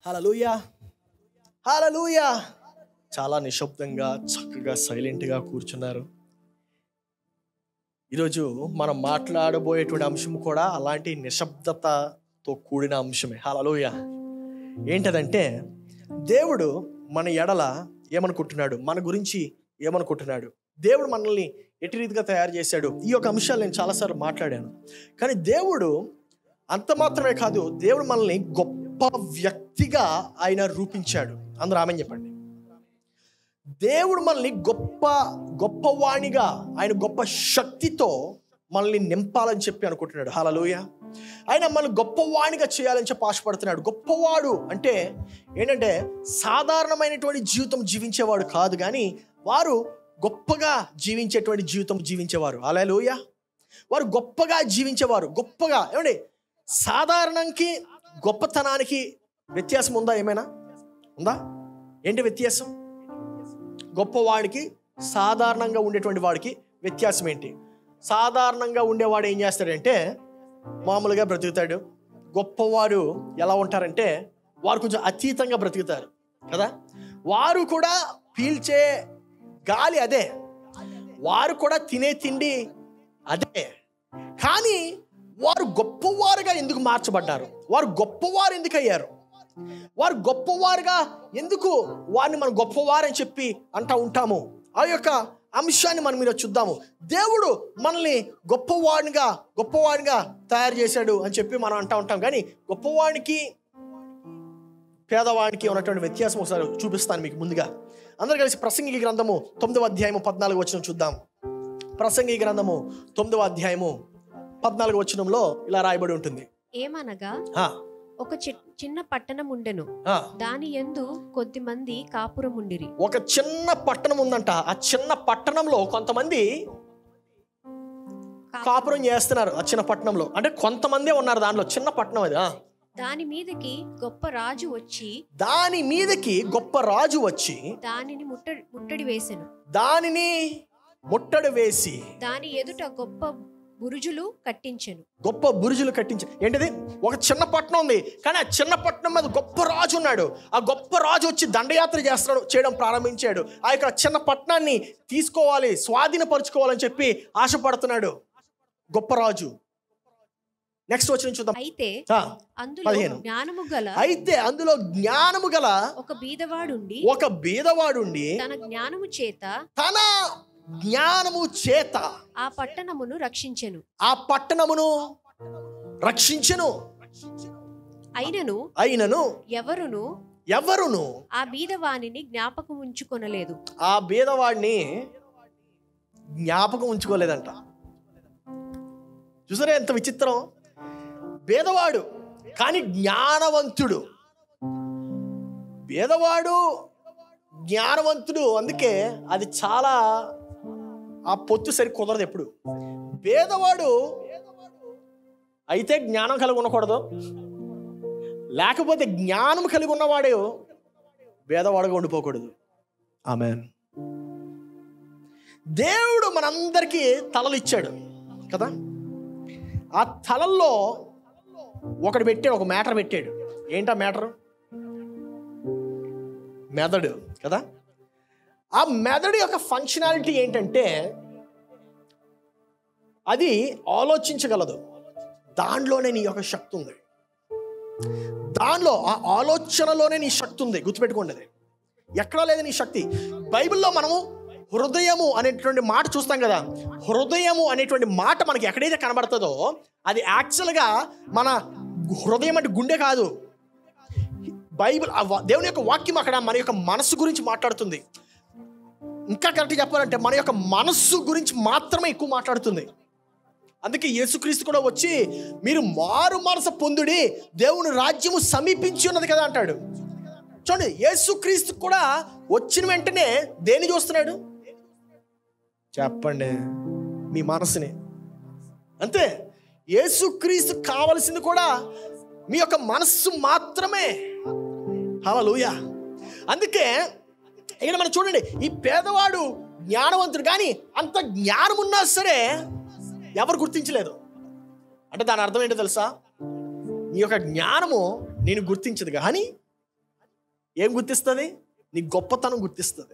హలలుయా హలలుయా చాలా నిశ్శబ్దంగా చక్కగా సైలెంట్గా కూర్చున్నారు ఈరోజు మనం మాట్లాడబోయేటువంటి అంశం కూడా అలాంటి నిశ్శబ్దతతో కూడిన అంశమే హలలుయ ఏంటదంటే దేవుడు మన ఎడల ఏమనుకుంటున్నాడు మన గురించి ఏమనుకుంటున్నాడు దేవుడు మనల్ని ఎట్టి రీతిగా తయారు చేశాడు ఈ యొక్క అంశాలు నేను చాలాసార్లు మాట్లాడాను కానీ దేవుడు అంత మాత్రమే కాదు దేవుడు మనల్ని గొప్ప వ్యక్తిగా ఆయన రూపించాడు అందరూ ఆమె చెప్పండి దేవుడు మనల్ని గొప్ప గొప్పవాణిగా ఆయన గొప్ప శక్తితో మనల్ని నింపాలని చెప్పి అనుకుంటున్నాడు హలలోయ ఆయన మనల్ని గొప్పవాణిగా చేయాలని చెప్పి ఆశపడుతున్నాడు గొప్పవాడు అంటే ఏంటంటే సాధారణమైనటువంటి జీవితం జీవించేవాడు కాదు కానీ వారు గొప్పగా జీవించేటువంటి జీవితం జీవించేవారు అలలోయ వారు గొప్పగా జీవించేవారు గొప్పగా ఏమండి సాధారణంకి గొప్పతనానికి వ్యత్యాసం ఉందా ఏమైనా ఉందా ఏంటి వ్యత్యాసం గొప్పవాడికి సాధారణంగా ఉండేటువంటి వాడికి వ్యత్యాసం ఏంటి సాధారణంగా ఉండేవాడు ఏం చేస్తాడంటే మామూలుగా బ్రతుకుతాడు గొప్పవారు ఎలా ఉంటారంటే వారు కొంచెం అతీతంగా బ్రతుకుతారు కదా వారు కూడా పీల్చే గాలి అదే వారు కూడా తినే తిండి అదే కానీ వారు గొప్పవారుగా ఎందుకు మార్చబడ్డారు వారు గొప్పవారు ఎందుకు అయ్యారు వారు గొప్పవారుగా ఎందుకు వారిని మనం గొప్పవారని చెప్పి అంటా ఉంటాము ఆ యొక్క అంశాన్ని మనం మీరు చూద్దాము దేవుడు మనల్ని గొప్పవాడినిగా గొప్పవాడిగా తయారు చేశాడు అని చెప్పి మనం అంటా ఉంటాం కానీ గొప్పవాడికి పేదవాడికి ఉన్నటువంటి వ్యత్యాసం ఒకసారి చూపిస్తాను మీకు ముందుగా అందరు కలిసి ప్రసంగి గ్రంథము తొమ్మిదవ అధ్యాయము పద్నాలుగు వచ్చిన చూద్దాం ప్రసంగి గ్రంథము తొమ్మిదవ అధ్యాయము పద్నాలుగు వచనంలో ఇలా రాయబడి ఉంటుంది ఏమనగా ఆ, ఒక చి- చిన్న పట్టణం ఉండెను ఆ. దాని యందు కొద్దిమంది కాపురముండిరి ఒక చిన్న పట్టణం ఉందంట ఆ చిన్న పట్టణంలో కొంతమంది కాపురం చేస్తున్నారు ఆ చిన్న పట్టణంలో అంటే కొంతమందే ఉన్నారు దాంట్లో చిన్న పట్టణం అది ఆ. దాని మీదకి గొప్ప రాజు వచ్చి దాని మీదకి గొప్ప రాజు వచ్చి దానిని ముట్టడి ముట్టడి వేసెను దానిని ముట్టడి వేసి దాని ఎదుట గొప్ప బురుజులు కట్టించెను గొప్ప బురుజులు కట్టించి ఏంటిది ఒక చిన్న పట్టణం ఉంది కానీ ఆ చిన్న పట్టణం మీద గొప్ప రాజు ఉన్నాడు ఆ గొప్ప రాజు వచ్చి దండయాత్ర చేస్తున్నాడు చేయడం ప్రారంభించాడు ఆ యొక్క చిన్న పట్టణాన్ని తీసుకోవాలి స్వాధీనపరచుకోవాలని చెప్పి ఆశపడుతున్నాడు గొప్ప రాజు నెక్స్ట్ వచ్చిన చూద్దాం అయితే ఆ, అందులో పదిహేను. జ్ఞానము గల అయితే అందులో జ్ఞానము గల ఒక బీదవాడుండి ఒక బీదవాడుండి తన జ్ఞానము చేత తన జ్ఞానము చేత ఆ పట్టణమును రక్షించెను ఆ పట్టణమును రక్షించెను అయినను అయినను ఎవరును ఎవరును ఆ బీదవానిని జ్ఞాపకం ఉంచుకొనలేదు ఆ బీదవాడిని జ్ఞాపకం ఉంచుకోలేదంట చూసారా ఎంత విచిత్రం బీదవాడు కానీ జ్ఞానవంతుడు బీదవాడు జ్ఞానవంతుడు అందుకే అది చాలా ఆ పొత్తు సరి కుదరదు ఎప్పుడు బీదవాడు అయితే జ్ఞానం కలిగి ఉండకూడదు లేకపోతే జ్ఞానం కలిగి ఉన్నవాడు బేదవాడుగా ఉండిపోకూడదు ఆమెన్ దేవుడు మనందరికీ తలలు ఇచ్చాడు కదా ఆ తలల్లో ఒకడు పెట్టాడు ఒక మ్యాటర్ పెట్టాడు ఏంటా మ్యాటర్ మెదడు కదా ఆ మెదడు యొక్క ఫంక్షనాలిటీ ఏంటంటే అది ఆలోచించగలదు దానిలోనే నీ యొక్క శక్తి ఉంది దానిలో ఆ ఆలోచనలోనే నీ శక్తి ఉంది గుర్తుపెట్టుకోండి అది ఎక్కడా లేదు నీ శక్తి బైబిల్లో మనము హృదయము అనేటువంటి మాట చూస్తాం కదా హృదయము అనేటువంటి మాట మనకి ఎక్కడైతే కనబడుతుందో అది యాక్చువల్గా మన హృదయం అంటే గుండె కాదు బైబిల్ ఆ వా- దేవుని యొక్క వాక్యం అక్కడ మన యొక్క మనస్సు గురించి మాట్లాడుతుంది ఇంకా కరెక్ట్ చెప్పాలంటే మన యొక్క మనస్సు గురించి మాత్రమే ఎక్కువ మాట్లాడుతుంది అందుకే యేసుక్రీస్తు కూడా వచ్చి మీరు మారు మనసు పొందుడి దేవుని రాజ్యము సమీపించి ఉన్నది కదా అంటాడు చూడండి యేసుక్రీస్తు కూడా వచ్చిన వెంటనే దేన్ని చూస్తున్నాడు చెప్పండి మీ మనసుని అంతే యేసుక్రీస్తు కావలసింది కూడా మీ యొక్క మనస్సు మాత్రమే హలలుయ అందుకే ఇక్కడ మనం చూడండి ఈ పేదవాడు జ్ఞానవంతుడు కానీ అంత జ్ఞానం ఉన్నా సరే ఎవరు గుర్తించలేదు అంటే దాని అర్థం ఏంటో తెలుసా నీ యొక్క జ్ఞానము నేను గుర్తించదు కానీ ఏం గుర్తిస్తుంది నీ గొప్పతనం గుర్తిస్తుంది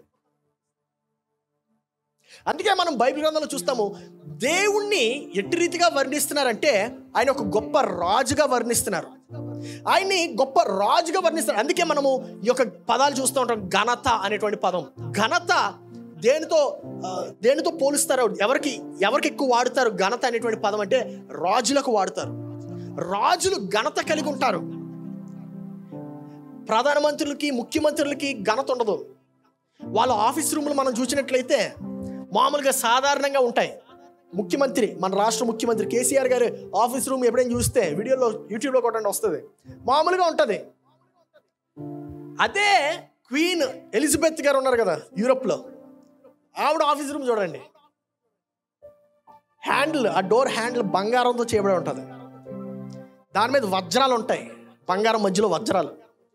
అందుకే మనం బైబిల్ గ్రంథంలో చూస్తాము దేవుణ్ణి ఎట్టి రీతిగా వర్ణిస్తున్నారంటే ఆయన ఒక గొప్ప రాజుగా వర్ణిస్తున్నారు ఆయన్ని గొప్ప రాజుగా వర్ణిస్తారు అందుకే మనము ఈ యొక్క పదాలు చూస్తూ ఉంటాం ఘనత అనేటువంటి పదం ఘనత దేనితో ఆ, దేనితో పోలుస్తారు ఎవరికి ఎవరికి ఎక్కువ వాడుతారు ఘనత అనేటువంటి పదం అంటే రాజులకు వాడుతారు రాజులు ఘనత కలిగి ఉంటారు ప్రధానమంత్రులకి ముఖ్యమంత్రులకి ఘనత ఉండదు వాళ్ళ ఆఫీస్ రూమ్లు మనం చూసినట్లయితే మామూలుగా సాధారణంగా ఉంటాయి ముఖ్యమంత్రి మన రాష్ట్ర ముఖ్యమంత్రి కేసీఆర్ గారి ఆఫీస్ రూమ్ ఎప్పుడైనా చూస్తే వీడియోలో యూట్యూబ్లో కొట్టండి వస్తుంది మామూలుగా ఉంటుంది అదే క్వీన్ ఎలిజబెత్ గారు ఉన్నారు కదా యూరోప్లో ఆవిడ ఆఫీస్ రూమ్ చూడండి హ్యాండిల్ ఆ డోర్ హ్యాండిల్ బంగారంతో చేయబడి ఉంటుంది దాని మీద వజ్రాలు ఉంటాయి బంగారం మధ్యలో వజ్రాలు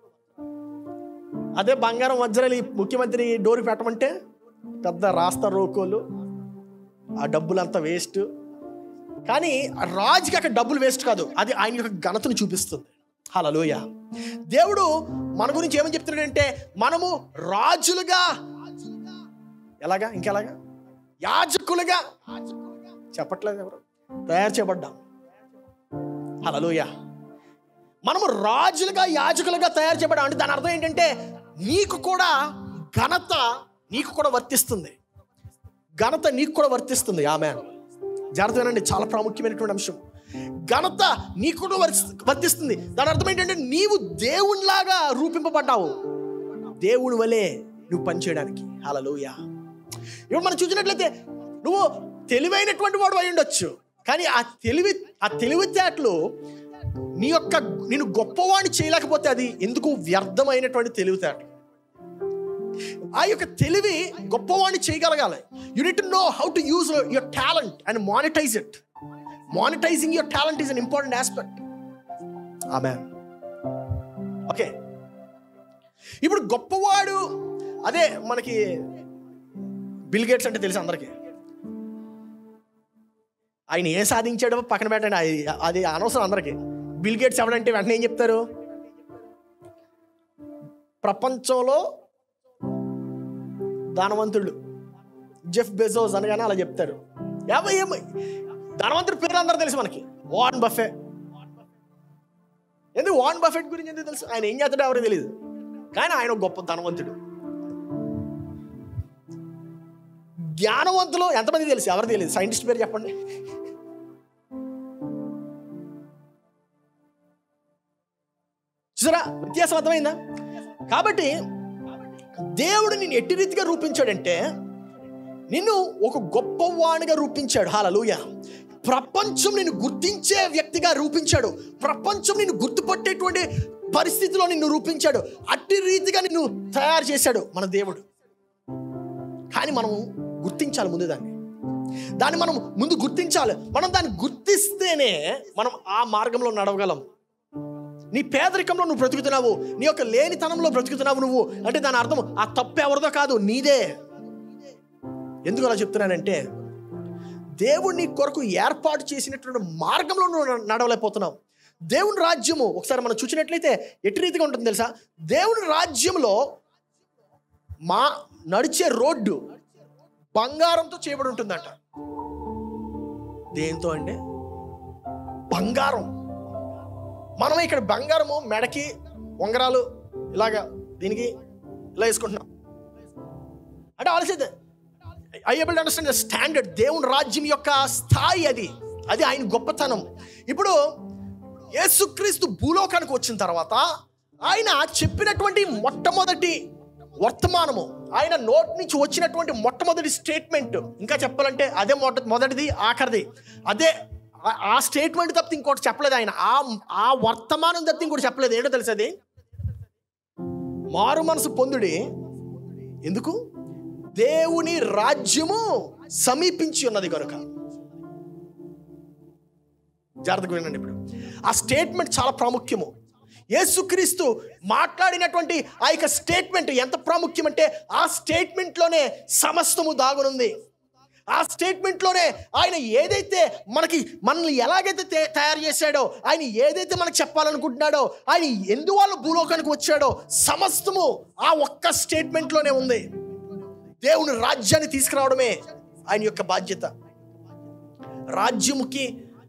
అదే బంగారం వజ్రాలు ఈ ముఖ్యమంత్రి డోర్ పెట్టమంటే పెద్ద రాస్తా రోకోలు ఆ డబ్బులంతా వేస్ట్ కానీ ఆ రాజుకి అక్కడ డబ్బులు వేస్ట్ కాదు అది ఆయన యొక్క ఘనతను చూపిస్తుంది హలోయ దేవుడు మన గురించి ఏమని చెప్తున్నాడంటే మనము రాజులుగా ఎలాగా ఇంకెలాగా యాజకులుగా చెప్పట్లేదు ఎవరు తయారు చేయబడ్డాం హలోయ మనము రాజులుగా యాజకులుగా తయారు చేయబడ్డాం అంటే దాని అర్థం ఏంటంటే నీకు కూడా ఘనత నీకు కూడా వర్తిస్తుంది ఘనత నీకు కూడా వర్తిస్తుంది ఆమె జాగ్రత్త వినండి చాలా ప్రాముఖ్యమైనటువంటి అంశం ఘనత నీకు కూడా వర్తి- వర్తిస్తుంది దాని అర్థం ఏంటంటే నీవు దేవునిలాగా రూపింపబడ్డావు దేవుని వలె నువ్వు పనిచేయడానికి హలలోయ ఇప్పుడు మనం చూసినట్లయితే నువ్వు తెలివైనటువంటి వాడు అయి ఉండొచ్చు కానీ ఆ తెలివి ఆ తెలివితేటలు నీ యొక్క నేను గొప్పవాడిని చేయలేకపోతే అది ఎందుకు వ్యర్థమైనటువంటి తెలివితేట ఆ యొక్క తెలివి గొప్పవాడిని చేయగలగాలి you need to know how to use your talent and monetize it monetizing your talent is an important aspect ఆమె ఓకే ఇప్పుడు గొప్పవాడు అదే మనకి బిల్ గేట్స్ అంటే తెలుసు అందరికీ ఆయన ఏం సాధించాడో పక్కన పెట్టండి అది- అది అనవసరం అందరికీ బిల్ గేట్స్ ఎవడంటే వెంటనే ఏం చెప్తారు ప్రపంచంలో ధనవంతుడు జెఫ్ బెజోస్ అనగానే అలా చెప్తారు యాభై ఏమో ధనవంతుడి పేరు అందరూ తెలుసు మనకి వాన్ బఫే ఎందుకు వాన్ బఫెట్ గురించి ఎందుకు తెలుసు ఆయన ఏం చేస్తాడో ఎవరికి తెలియదు కానీ ఆయన ఒక గొప్ప ధనవంతుడు జ్ఞానవంతులు ఎంతమంది తెలుసు ఎవరు తెలియదు సైంటిస్ట్ పేరు చెప్పండి చూసారా వ్యత్యాసం అర్థమైందా కాబట్టి దేవుడు నిన్ను ఎట్టి రీతిగా రూపించాడంటే నిన్ను ఒక గొప్పవాణిగా రూపించాడు హాలూయ ప్రపంచం నిన్ను గుర్తించే వ్యక్తిగా రూపించాడు ప్రపంచం నిన్ను గుర్తుపట్టేటువంటి పరిస్థితిలో నిన్ను రూపించాడు అట్టి రీతిగా నిన్ను తయారు చేశాడు మన దేవుడు కానీ మనం గుర్తించాలి ముందు దాన్ని దాన్ని మనం ముందు గుర్తించాలి మనం దాన్ని గుర్తిస్తేనే మనం ఆ మార్గంలో నడవగలం నీ పేదరికంలో నువ్వు బ్రతుకుతున్నావు నీ యొక్క లేనితనంలో బ్రతుకుతున్నావు నువ్వు అంటే దాని అర్థం ఆ తప్పు ఎవరిదో కాదు నీదే ఎందుకు అలా చెప్తున్నానంటే దేవుడు నీ కొరకు ఏర్పాటు చేసినటువంటి మార్గంలో నువ్వు న- నడవలేకపోతున్నావు దేవుని రాజ్యము ఒకసారి మనం చూసినట్లయితే ఎట్టి రీతిగా ఉంటుంది తెలుసా దేవుని రాజ్యంలో మా నడిచే రోడ్డు బంగారంతో చేయబడి ఉంటుందంట దేంతో అంటే బంగారం మనం ఇక్కడ బంగారము మెడకి ఉంగరాలు ఇలాగా దీనికి ఇలా వేసుకుంటున్నాం అంటే ఆలోచిద్దాం I able understand the standard దేవుని రాజ్యం యొక్క స్థాయి అది అది ఆయన గొప్పతనం ఇప్పుడు యేసుక్రీస్తు భూలోకానికి వచ్చిన తర్వాత ఆయన చెప్పినటువంటి మొట్టమొదటి వర్తమానము ఆయన నోట్ నుంచి వచ్చినటువంటి మొట్టమొదటి స్టేట్మెంట్ ఇంకా చెప్పాలంటే అదే మొట్ట మొదటిది ఆఖరిది అదే ఆ- ఆ స్టేట్మెంట్ తప్పితే ఇంకోటి చెప్పలేదు ఆయన ఆ ఆ వర్తమానం తప్పితే ఇంకోటి చెప్పలేదు ఏంటో తెలుసు అది మారు మనసు పొందుడి ఎందుకు దేవుని రాజ్యము సమీపించి ఉన్నది కనుక జాగ్రత్తగా వినండి ఇప్పుడు ఆ స్టేట్మెంట్ చాలా ప్రాముఖ్యము యేసుక్రీస్తు మాట్లాడినటువంటి ఆ యొక్క స్టేట్మెంట్ ఎంత ప్రాముఖ్యం అంటే ఆ స్టేట్మెంట్లోనే సమస్తము దాగునుంది ఆ స్టేట్మెంట్లోనే ఆయన ఏదైతే మనకి మనల్ని ఎలాగైతే తే- తయారు చేశాడో ఆయన ఏదైతే మనకు చెప్పాలనుకుంటున్నాడో ఆయన ఎందువల్ల భూలోకానికి వచ్చాడో సమస్తము ఆ ఒక్క స్టేట్మెంట్లోనే ఉంది దేవుని రాజ్యాన్ని తీసుకురావడమే ఆయన యొక్క బాధ్యత రాజ్యముకి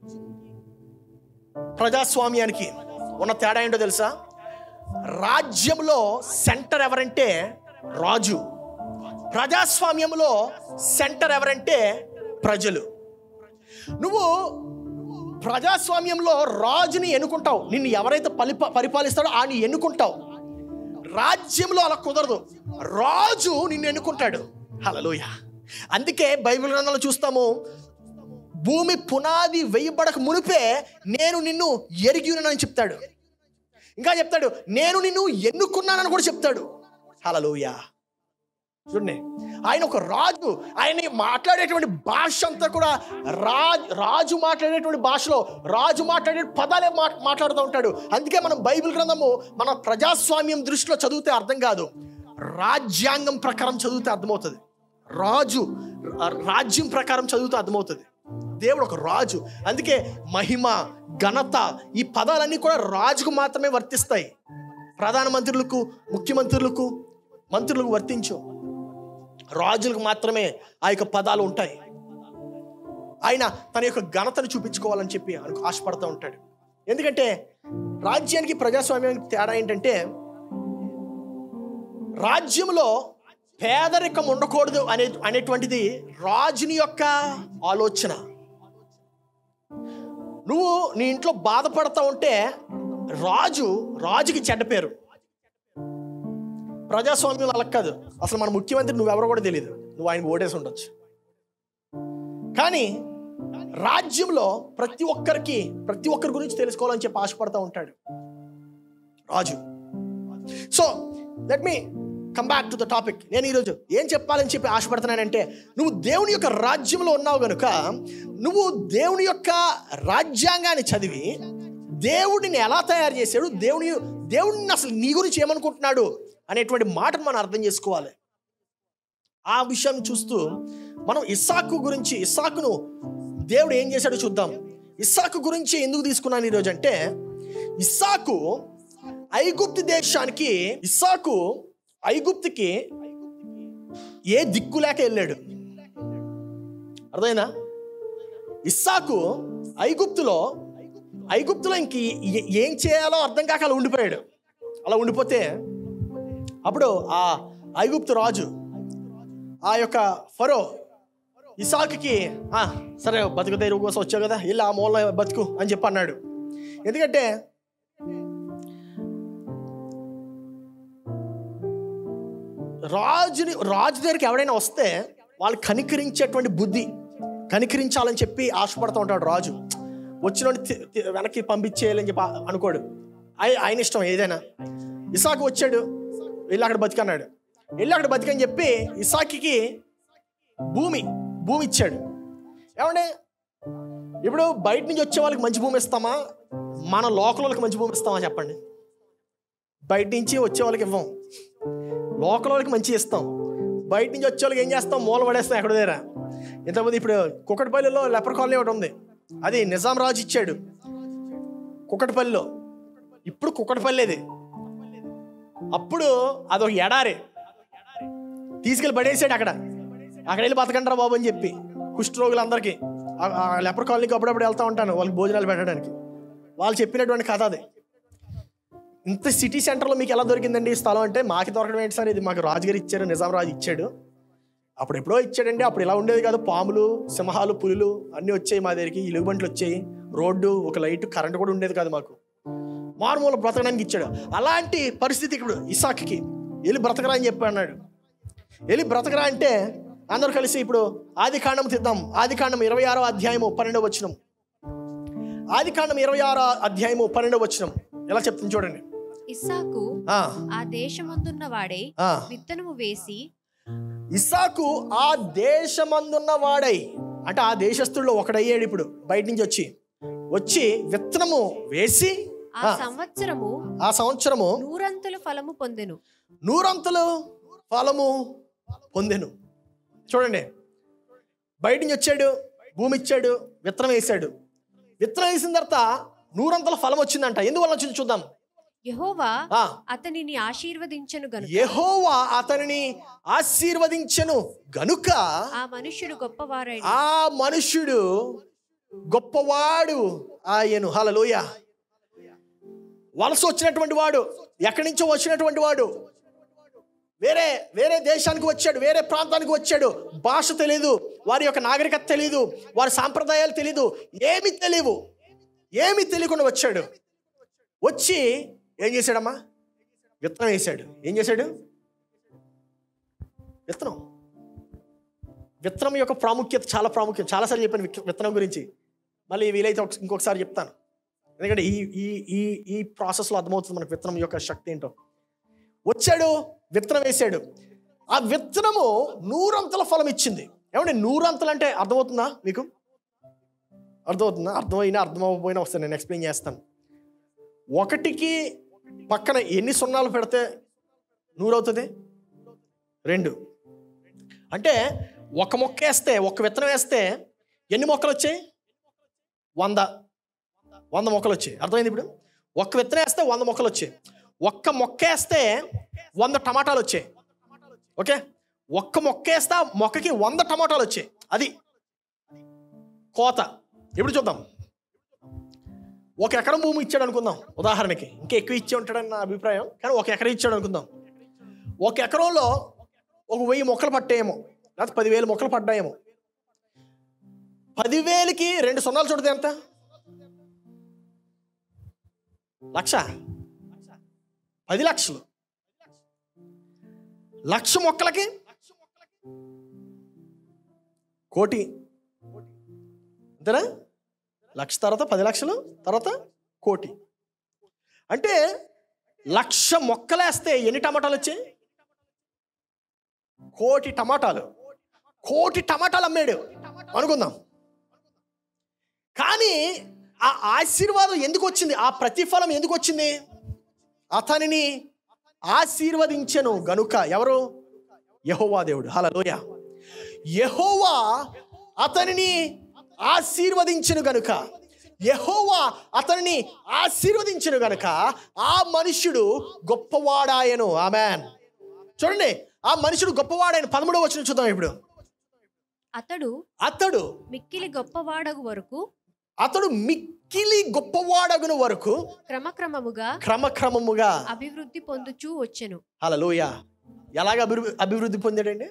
ప్రజాస్వామ్యానికి ఉన్న తేడా ఏంటో తెలుసా రాజ్యంలో సెంటర్ ఎవరంటే రాజు ప్రజాస్వామ్యంలో సెంటర్ ఎవరంటే ప్రజలు నువ్వు ప్రజాస్వామ్యంలో రాజుని ఎన్నుకుంటావు నిన్ను ఎవరైతే పరిప పరిపాలిస్తాడో ఆయన ఎన్నుకుంటావు రాజ్యంలో అలా కుదరదు రాజు నిన్ను ఎన్నుకుంటాడు హలలోయ అందుకే బైబిల్ గ్రంథంలో చూస్తాము భూమి పునాది వేయబడక మునిపే నేను నిన్ను ఎరిగి ఉన్నానని చెప్తాడు ఇంకా చెప్తాడు నేను నిన్ను ఎన్నుకున్నానని కూడా చెప్తాడు హలలోయ చూడండి ఆయన ఒక రాజు ఆయన మాట్లాడేటువంటి భాష అంతా కూడా రాజు రాజు మాట్లాడేటువంటి భాషలో రాజు మాట్లాడే పదాలే మా మాట్లాడుతూ ఉంటాడు అందుకే మనం బైబిల్ గ్రంథము మన ప్రజాస్వామ్యం దృష్టిలో చదివితే అర్థం కాదు రాజ్యాంగం ప్రకారం చదివితే అర్థమవుతుంది రాజు రా- రాజ్యం ప్రకారం చదివితే అర్థమవుతుంది దేవుడు ఒక రాజు అందుకే మహిమ ఘనత ఈ పదాలన్నీ కూడా రాజుకు మాత్రమే వర్తిస్తాయి ప్రధానమంత్రులకు ముఖ్యమంత్రులకు మంత్రులకు వర్తించు రాజులకు మాత్రమే ఆ యొక్క పదాలు ఉంటాయి ఆయన తన యొక్క ఘనతను చూపించుకోవాలని చెప్పి అనుకు ఆశపడుతూ ఉంటాడు ఎందుకంటే రాజ్యానికి ప్రజాస్వామ్యానికి తేడా ఏంటంటే రాజ్యంలో పేదరికం ఉండకూడదు అనే అనేటువంటిది రాజుని యొక్క ఆలోచన నువ్వు నీ ఇంట్లో బాధపడతా ఉంటే రాజు రాజుకి చెడ్డ పేరు ప్రజాస్వామ్యం అలా కాదు అసలు మన ముఖ్యమంత్రి నువ్వెవరో కూడా తెలియదు నువ్వు ఆయన ఓటేసి ఉండొచ్చు కానీ రాజ్యంలో ప్రతి ఒక్కరికి ప్రతి ఒక్కరి గురించి తెలుసుకోవాలని చెప్పి ఆశపడతా ఉంటాడు రాజు so let me come back to the topic నేను ఈరోజు ఏం చెప్పాలని చెప్పి ఆశపడుతున్నానంటే నువ్వు దేవుని యొక్క రాజ్యంలో ఉన్నావు గనుక నువ్వు దేవుని యొక్క రాజ్యాంగాన్ని చదివి దేవుడిని ఎలా తయారు చేశాడు దేవుని దేవుడిని అసలు నీ గురించి ఏమనుకుంటున్నాడు అనేటువంటి మాటను మనం అర్థం చేసుకోవాలి ఆ విషయాన్ని చూస్తూ మనం ఇస్సాకు గురించి ఇస్సాకును దేవుడు ఏం చేశాడో చూద్దాం ఇస్సాకు గురించి ఎందుకు తీసుకున్నాను ఈరోజు అంటే ఇస్సాకు ఐగుప్తు దేశానికి ఇస్సాకు ఐగుప్తుకి ఏ దిక్కు లేక వెళ్ళాడు అర్థమైందా ఇస్సాకు ఐగుప్తులో ఐగుప్తులో ఇంక ఏ- ఏం చేయాలో అర్థం కాక అలా ఉండిపోయాడు అలా ఉండిపోతే అప్పుడు ఆ ఐగుప్తు రాజు ఆ యొక్క ఫరో ఇసాకుకి "ఆ, సరే బతుకు తెరువు కోసం వచ్చావు కదా వెళ్ళి ఆ మూల బతుకు అని చెప్పి అన్నాడు ఎందుకంటే రాజుని రాజు దగ్గరికి ఎవడైనా వస్తే వాళ్ళు కనికరించేటువంటి బుద్ధి కనికరించాలని చెప్పి ఆశపడుతూ ఉంటాడు రాజు వచ్చిన వెనక్కి పంపించేయాలని చెప్పి ఆ- అనుకోడు ఆయ- ఆయన ఇష్టం ఏదైనా ఇసాకు వచ్చాడు వెళ్ళి అక్కడ బతికన్నాడు వెళ్ళి అక్కడ బతికని చెప్పి ఇసాకి భూమి భూమి ఇచ్చాడు ఏమంటే ఇప్పుడు బయట నుంచి వచ్చే వాళ్ళకి మంచి భూమి ఇస్తామా మన లోకల్ వాళ్ళకి మంచి భూమి ఇస్తామా చెప్పండి బయట నుంచి వచ్చే వాళ్ళకి ఇవ్వం లోకల్ వాళ్ళకి మంచి ఇస్తాం బయట నుంచి వచ్చే వాళ్ళకి ఏం చేస్తాం మూల పడేస్తాం ఎక్కడ దగ్గర ఇంతకుముందు ఇప్పుడు కుక్కటిపల్లిలో లెపర్ కాలనీ ఒకటి ఉంది అది నిజాం రాజు ఇచ్చాడు కుక్కటిపల్లిలో ఇప్పుడు కుక్కటిపల్లిది అప్పుడు అదొక ఎడారి తీసుకెళ్ళి పడేసాడు అక్కడ అక్కడ వెళ్ళి బతకంటారా బాబు అని చెప్పి కుష్ఠరోగులందరికీ ఆ- ఆ లెపర్ కాలనీకి అప్పుడప్పుడు వెళ్తూ ఉంటాను వాళ్ళకి భోజనాలు పెట్టడానికి వాళ్ళు చెప్పినటువంటి కథ అది ఇంత సిటీ సెంటర్లో మీకు ఎలా దొరికిందండి ఈ స్థలం అంటే మాకు దొరకడం ఏంటి సార్ ఇది మాకు రాజుగారు ఇచ్చారు నిజాం రాజు ఇచ్చాడు అప్పుడు ఎప్పుడో ఇచ్చాడండి అప్పుడు ఇలా ఉండేది కాదు పాములు సింహాలు పులులు అన్నీ వచ్చాయి మా దగ్గరికి ఇలుగుబంట్లు వచ్చాయి రోడ్డు ఒక లైట్ కరెంట్ కూడా ఉండేది కాదు మాకు మారుమూల బ్రతకడానికి ఇచ్చాడు అలాంటి పరిస్థితి ఇప్పుడు ఇసాక్కి వెళ్ళి బ్రతకరా అని చెప్పి అన్నాడు వెళ్ళి బ్రతకరా అంటే అందరూ కలిసి ఇప్పుడు ఆది కాండం తిద్దాం ఆది కాండం ఇరవై ఆరో అధ్యాయము పన్నెండవ వచ్చినం ఆది కాండం ఇరవై ఆరో అధ్యాయము పన్నెండవ వచ్చినం ఎలా చెప్తుంది చూడండి ఇస్సాకు ఆ, ఆ దేశమందున్న వాడే ఆ. విత్తనము వేసి ఇస్సాకు ఆ దేశమందున్న వాడై అంటే ఆ దేశస్తుల్లో ఒకడయ్యాడు ఇప్పుడు బయట నుంచి వచ్చి వచ్చి విత్తనము వేసి ఆ ఆ. సంవత్సరము ఆ సంవత్సరము నూరంతుల ఫలము పొందెను నూరంతలు ఫలము పొందెను చూడండి బయట నుంచి వచ్చాడు భూమి ఇచ్చాడు విత్తనం వేసాడు విత్తనం వేసిన తర్వాత నూరంతల ఫలం వచ్చిందంట ఎందువల్ల వచ్చింది చూద్దాం యెహోవా ఆ అతనిని ఆశీర్వదించను గనుక యెహోవా అతనిని ఆశీర్వదించెను గనుక ఆ మనుష్యుడు గొప్పవారైన ఆ మనుష్యుడు గొప్పవాడు ఆయను హలలోయ వలస వచ్చినటువంటి వాడు ఎక్కడి నుంచో వచ్చినటువంటి వాడు వేరే వేరే దేశానికి వచ్చాడు వేరే ప్రాంతానికి వచ్చాడు భాష తెలియదు వారి యొక్క నాగరికత తెలియదు వారి సాంప్రదాయాలు తెలియదు ఏమి తెలియవు ఏమి తెలియకుండా వచ్చాడు వచ్చి ఏం చేశాడమ్మా విత్తనం వేశాడు ఏం చేశాడు విత్తనం విత్తనం యొక్క ప్రాముఖ్యత చాలా ప్రాముఖ్యం చాలాసార్లు చెప్పాను విక్- విత్తనం గురించి మళ్ళీ వీలైతే ఒక- ఇంకొకసారి చెప్తాను ఎందుకంటే ఈ ఈ ఈ ఈ ప్రాసెస్లో అర్థమవుతుంది మనకు విత్తనం యొక్క శక్తి ఏంటో వచ్చాడు విత్తనం వేసాడు ఆ విత్తనము నూరంతల ఫలం ఇచ్చింది ఏమంటే నూరంతలు అంటే అర్థమవుతుందా మీకు అర్థమవుతుందా అర్థమైనా అర్థం అవ్వకపోయినా వస్తాను నేను ఎక్స్ప్లెయిన్ చేస్తాను ఒకటికి పక్కన ఎన్ని సున్నాలు పెడితే నూరవుతుంది రెండు అంటే ఒక మొక్క వేస్తే ఒక విత్తనం వేస్తే ఎన్ని మొక్కలు వచ్చాయి వంద వంద మొక్కలు వచ్చాయి అర్థమైంది ఇప్పుడు ఒక్క విత్తనం వేస్తే వంద మొక్కలు వచ్చాయి ఒక్క మొక్క వేస్తే వంద టమాటాలు వచ్చాయి ఓకే ఒక్క మొక్క వేస్తే ఆ మొక్కకి వంద టమాటాలు వచ్చాయి అది కోత ఇప్పుడు చూద్దాం ఒక ఎకరం భూమి ఇచ్చాడు అనుకుందాం ఉదాహరణకి ఇంకా ఎక్కువ ఇచ్చే ఉంటాడని నా అభిప్రాయం కానీ ఒక ఎకరం ఇచ్చాడు అనుకుందాం ఒక ఎకరంలో ఒక వెయ్యి మొక్కలు పట్టాయేమో లేకపోతే పదివేలు మొక్కలు పడ్డాయేమో పదివేలకి రెండు సున్నాలు చూడదు ఎంత లక్ష పది లక్షలు లక్ష మొక్కలకి కోటి అంతేనా లక్ష తర్వాత పది లక్షలు తర్వాత కోటి అంటే లక్ష మొక్కలేస్తే ఎన్ని టమాటాలు వచ్చాయి కోటి టమాటాలు కోటి టమాటాలు అమ్మాడు అనుకుందాం కానీ ఆ ఆశీర్వాదం ఎందుకు వచ్చింది ఆ ప్రతిఫలం ఎందుకు వచ్చింది అతనిని ఆశీర్వదించెను గనుక ఎవరు యహోవా దేవుడు హలోయ యహోవా అతనిని ఆశీర్వదించెను గనుక యహోవా అతనిని ఆశీర్వదించెను గనుక ఆ మనుష్యుడు గొప్పవాడాయను ఆమెన్ చూడండి ఆ మనుషుడు గొప్పవాడాయను పదమూడవ వచ్చిన చూద్దాం ఇప్పుడు అతడు అతడు మిక్కిలి గొప్పవాడగు వరకు అతడు మిక్కిలి గొప్పవాడగును వరకు క్రమక్రమముగా క్రమక్రమముగా అభివృద్ధి పొందుచూ వచ్చెను హలలోయ ఎలాగ అభివృద్ధి అభివృద్ధి పొందాడండి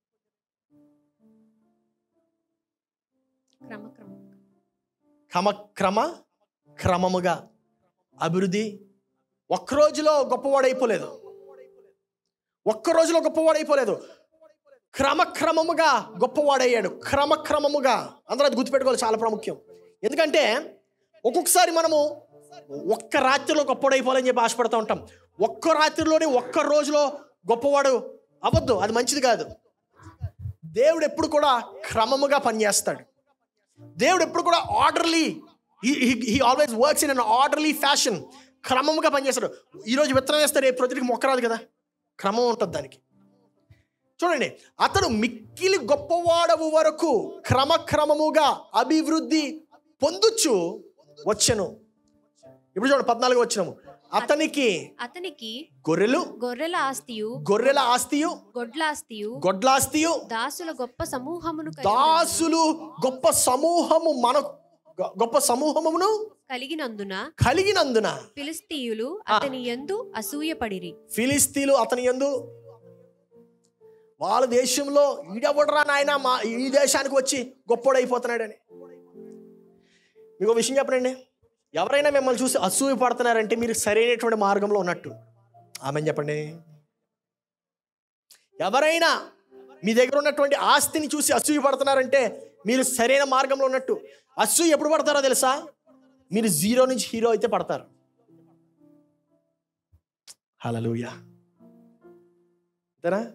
క్రమక్రమముగా క్రమ క్రమ క్రమముగా అభివృద్ధి ఒక్క రోజులో గొప్పవాడైపోలేదు ఒక్క రోజులో గొప్పవాడైపోలేదు క్రమక్రమముగా గొప్పవాడయ్యాడు క్రమక్రమముగా అందరూ అది గుర్తుపెట్టుకోవాలి చాలా ప్రాముఖ్యం ఎందుకంటే ఒక్కొక్కసారి మనము ఒక్క రాత్రిలో గొప్పవాడైపోవాలని చెప్పి ఆశపడుతూ ఉంటాం ఒక్క రాత్రిలోనే ఒక్క రోజులో గొప్పవాడు అవ్వద్దు అది మంచిది కాదు దేవుడు ఎప్పుడు కూడా క్రమముగా పనిచేస్తాడు దేవుడు ఎప్పుడు కూడా orderly he always works in an orderly fashion క్రమంగా పనిచేస్తాడు ఈరోజు విత్తనం వేస్తే రేపు ప్రతికి మొక్క రాదు కదా క్రమం ఉంటుంది దానికి చూడండి అతడు మిక్కిలి గొప్పవాడవు వరకు క్రమక్రమముగా అభివృద్ధి పొందుచు వచ్చెను ఇప్పుడు చూడండి పద్నాలుగు వచ్చినాము అతనికి అతనికి గొర్రెలు గొర్రెల ఆస్తియు గొర్రెల ఆస్తియు గొడ్ల ఆస్తియు గొడ్లాస్తియు దాసుల గొప్ప సమూహమును కలిగి- దాసులు గొప్ప సమూహము మన గొ- గొప్ప సమూహమును కలిగినందున కలిగినందున ఫిలిస్తీయులు అతని యందు అసూయపడిరి ఫిలిస్తీన్లు అతని యందు వాళ్ళ దేశంలో ఈడెవడరా నాయన మా ఈ దేశానికి వచ్చి గొప్పోడైపోతున్నాడని మీకు ఒక విషయం చెప్పనండి ఎవరైనా మిమ్మల్ని చూసి అసూయ పడుతున్నారంటే మీరు సరైనటువంటి మార్గంలో ఉన్నట్టు ఆమె చెప్పండి ఎవరైనా మీ దగ్గర ఉన్నటువంటి ఆస్తిని చూసి అసూయ పడుతున్నారంటే మీరు సరైన మార్గంలో ఉన్నట్టు అసూయ ఎప్పుడు పడతారో తెలుసా మీరు జీరో నుంచి హీరో అయితే పడతారు హలలుయా అంతేనా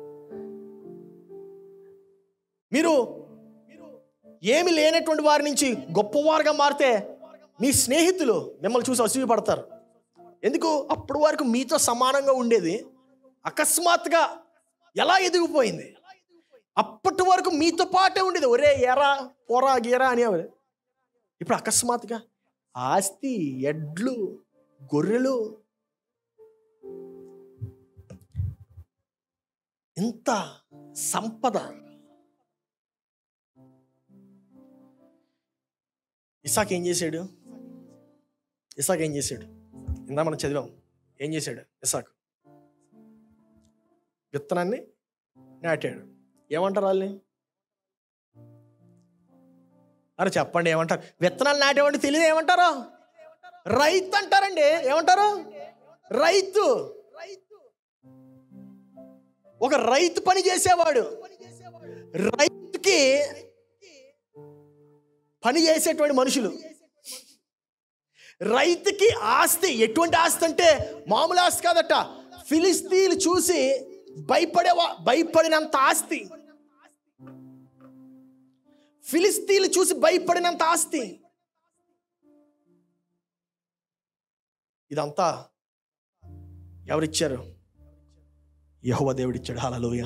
మీరు ఏమి లేనటువంటి వారి నుంచి గొప్పవారుగా మారితే మీ స్నేహితులు మిమ్మల్ని చూసి అసూయ పడతారు ఎందుకు అప్పటి వరకు మీతో సమానంగా ఉండేది అకస్మాత్తుగా ఎలా ఎదిగిపోయింది అప్పటి వరకు మీతో పాటే ఉండేది ఒరే ఎరా పొరా గీరా అనేవారు ఇప్పుడు అకస్మాత్తుగా ఆస్తి ఎడ్లు గొర్రెలు ఇంత సంపద ఇసాక్ ఏం చేశాడు ఇసాక్ ఏం చేశాడు ఇందా మనం చదివాం ఏం చేశాడు ఇసాక్ విత్తనాన్ని నాటాడు ఏమంటారు వాళ్ళని అరే చెప్పండి ఏమంటారు విత్తనాలు నాటేవాడిని తెలియదు ఏమంటారు రైతు అంటారండి ఏమంటారు రైతు ఒక రైతు పని చేసేవాడు రైతుకి పని చేసేటువంటి మనుషులు రైతుకి ఆస్తి ఎటువంటి ఆస్తి అంటే మామూలు ఆస్తి కాదట ఫిలిస్తీన్లు చూసి భయపడేవా భయపడినంత ఆస్తి ఫిలిస్తీన్లు చూసి భయపడినంత ఆస్తి ఇదంతా ఎవరిచ్చారు యహోవ దేవుడిచ్చాడు హలలోయ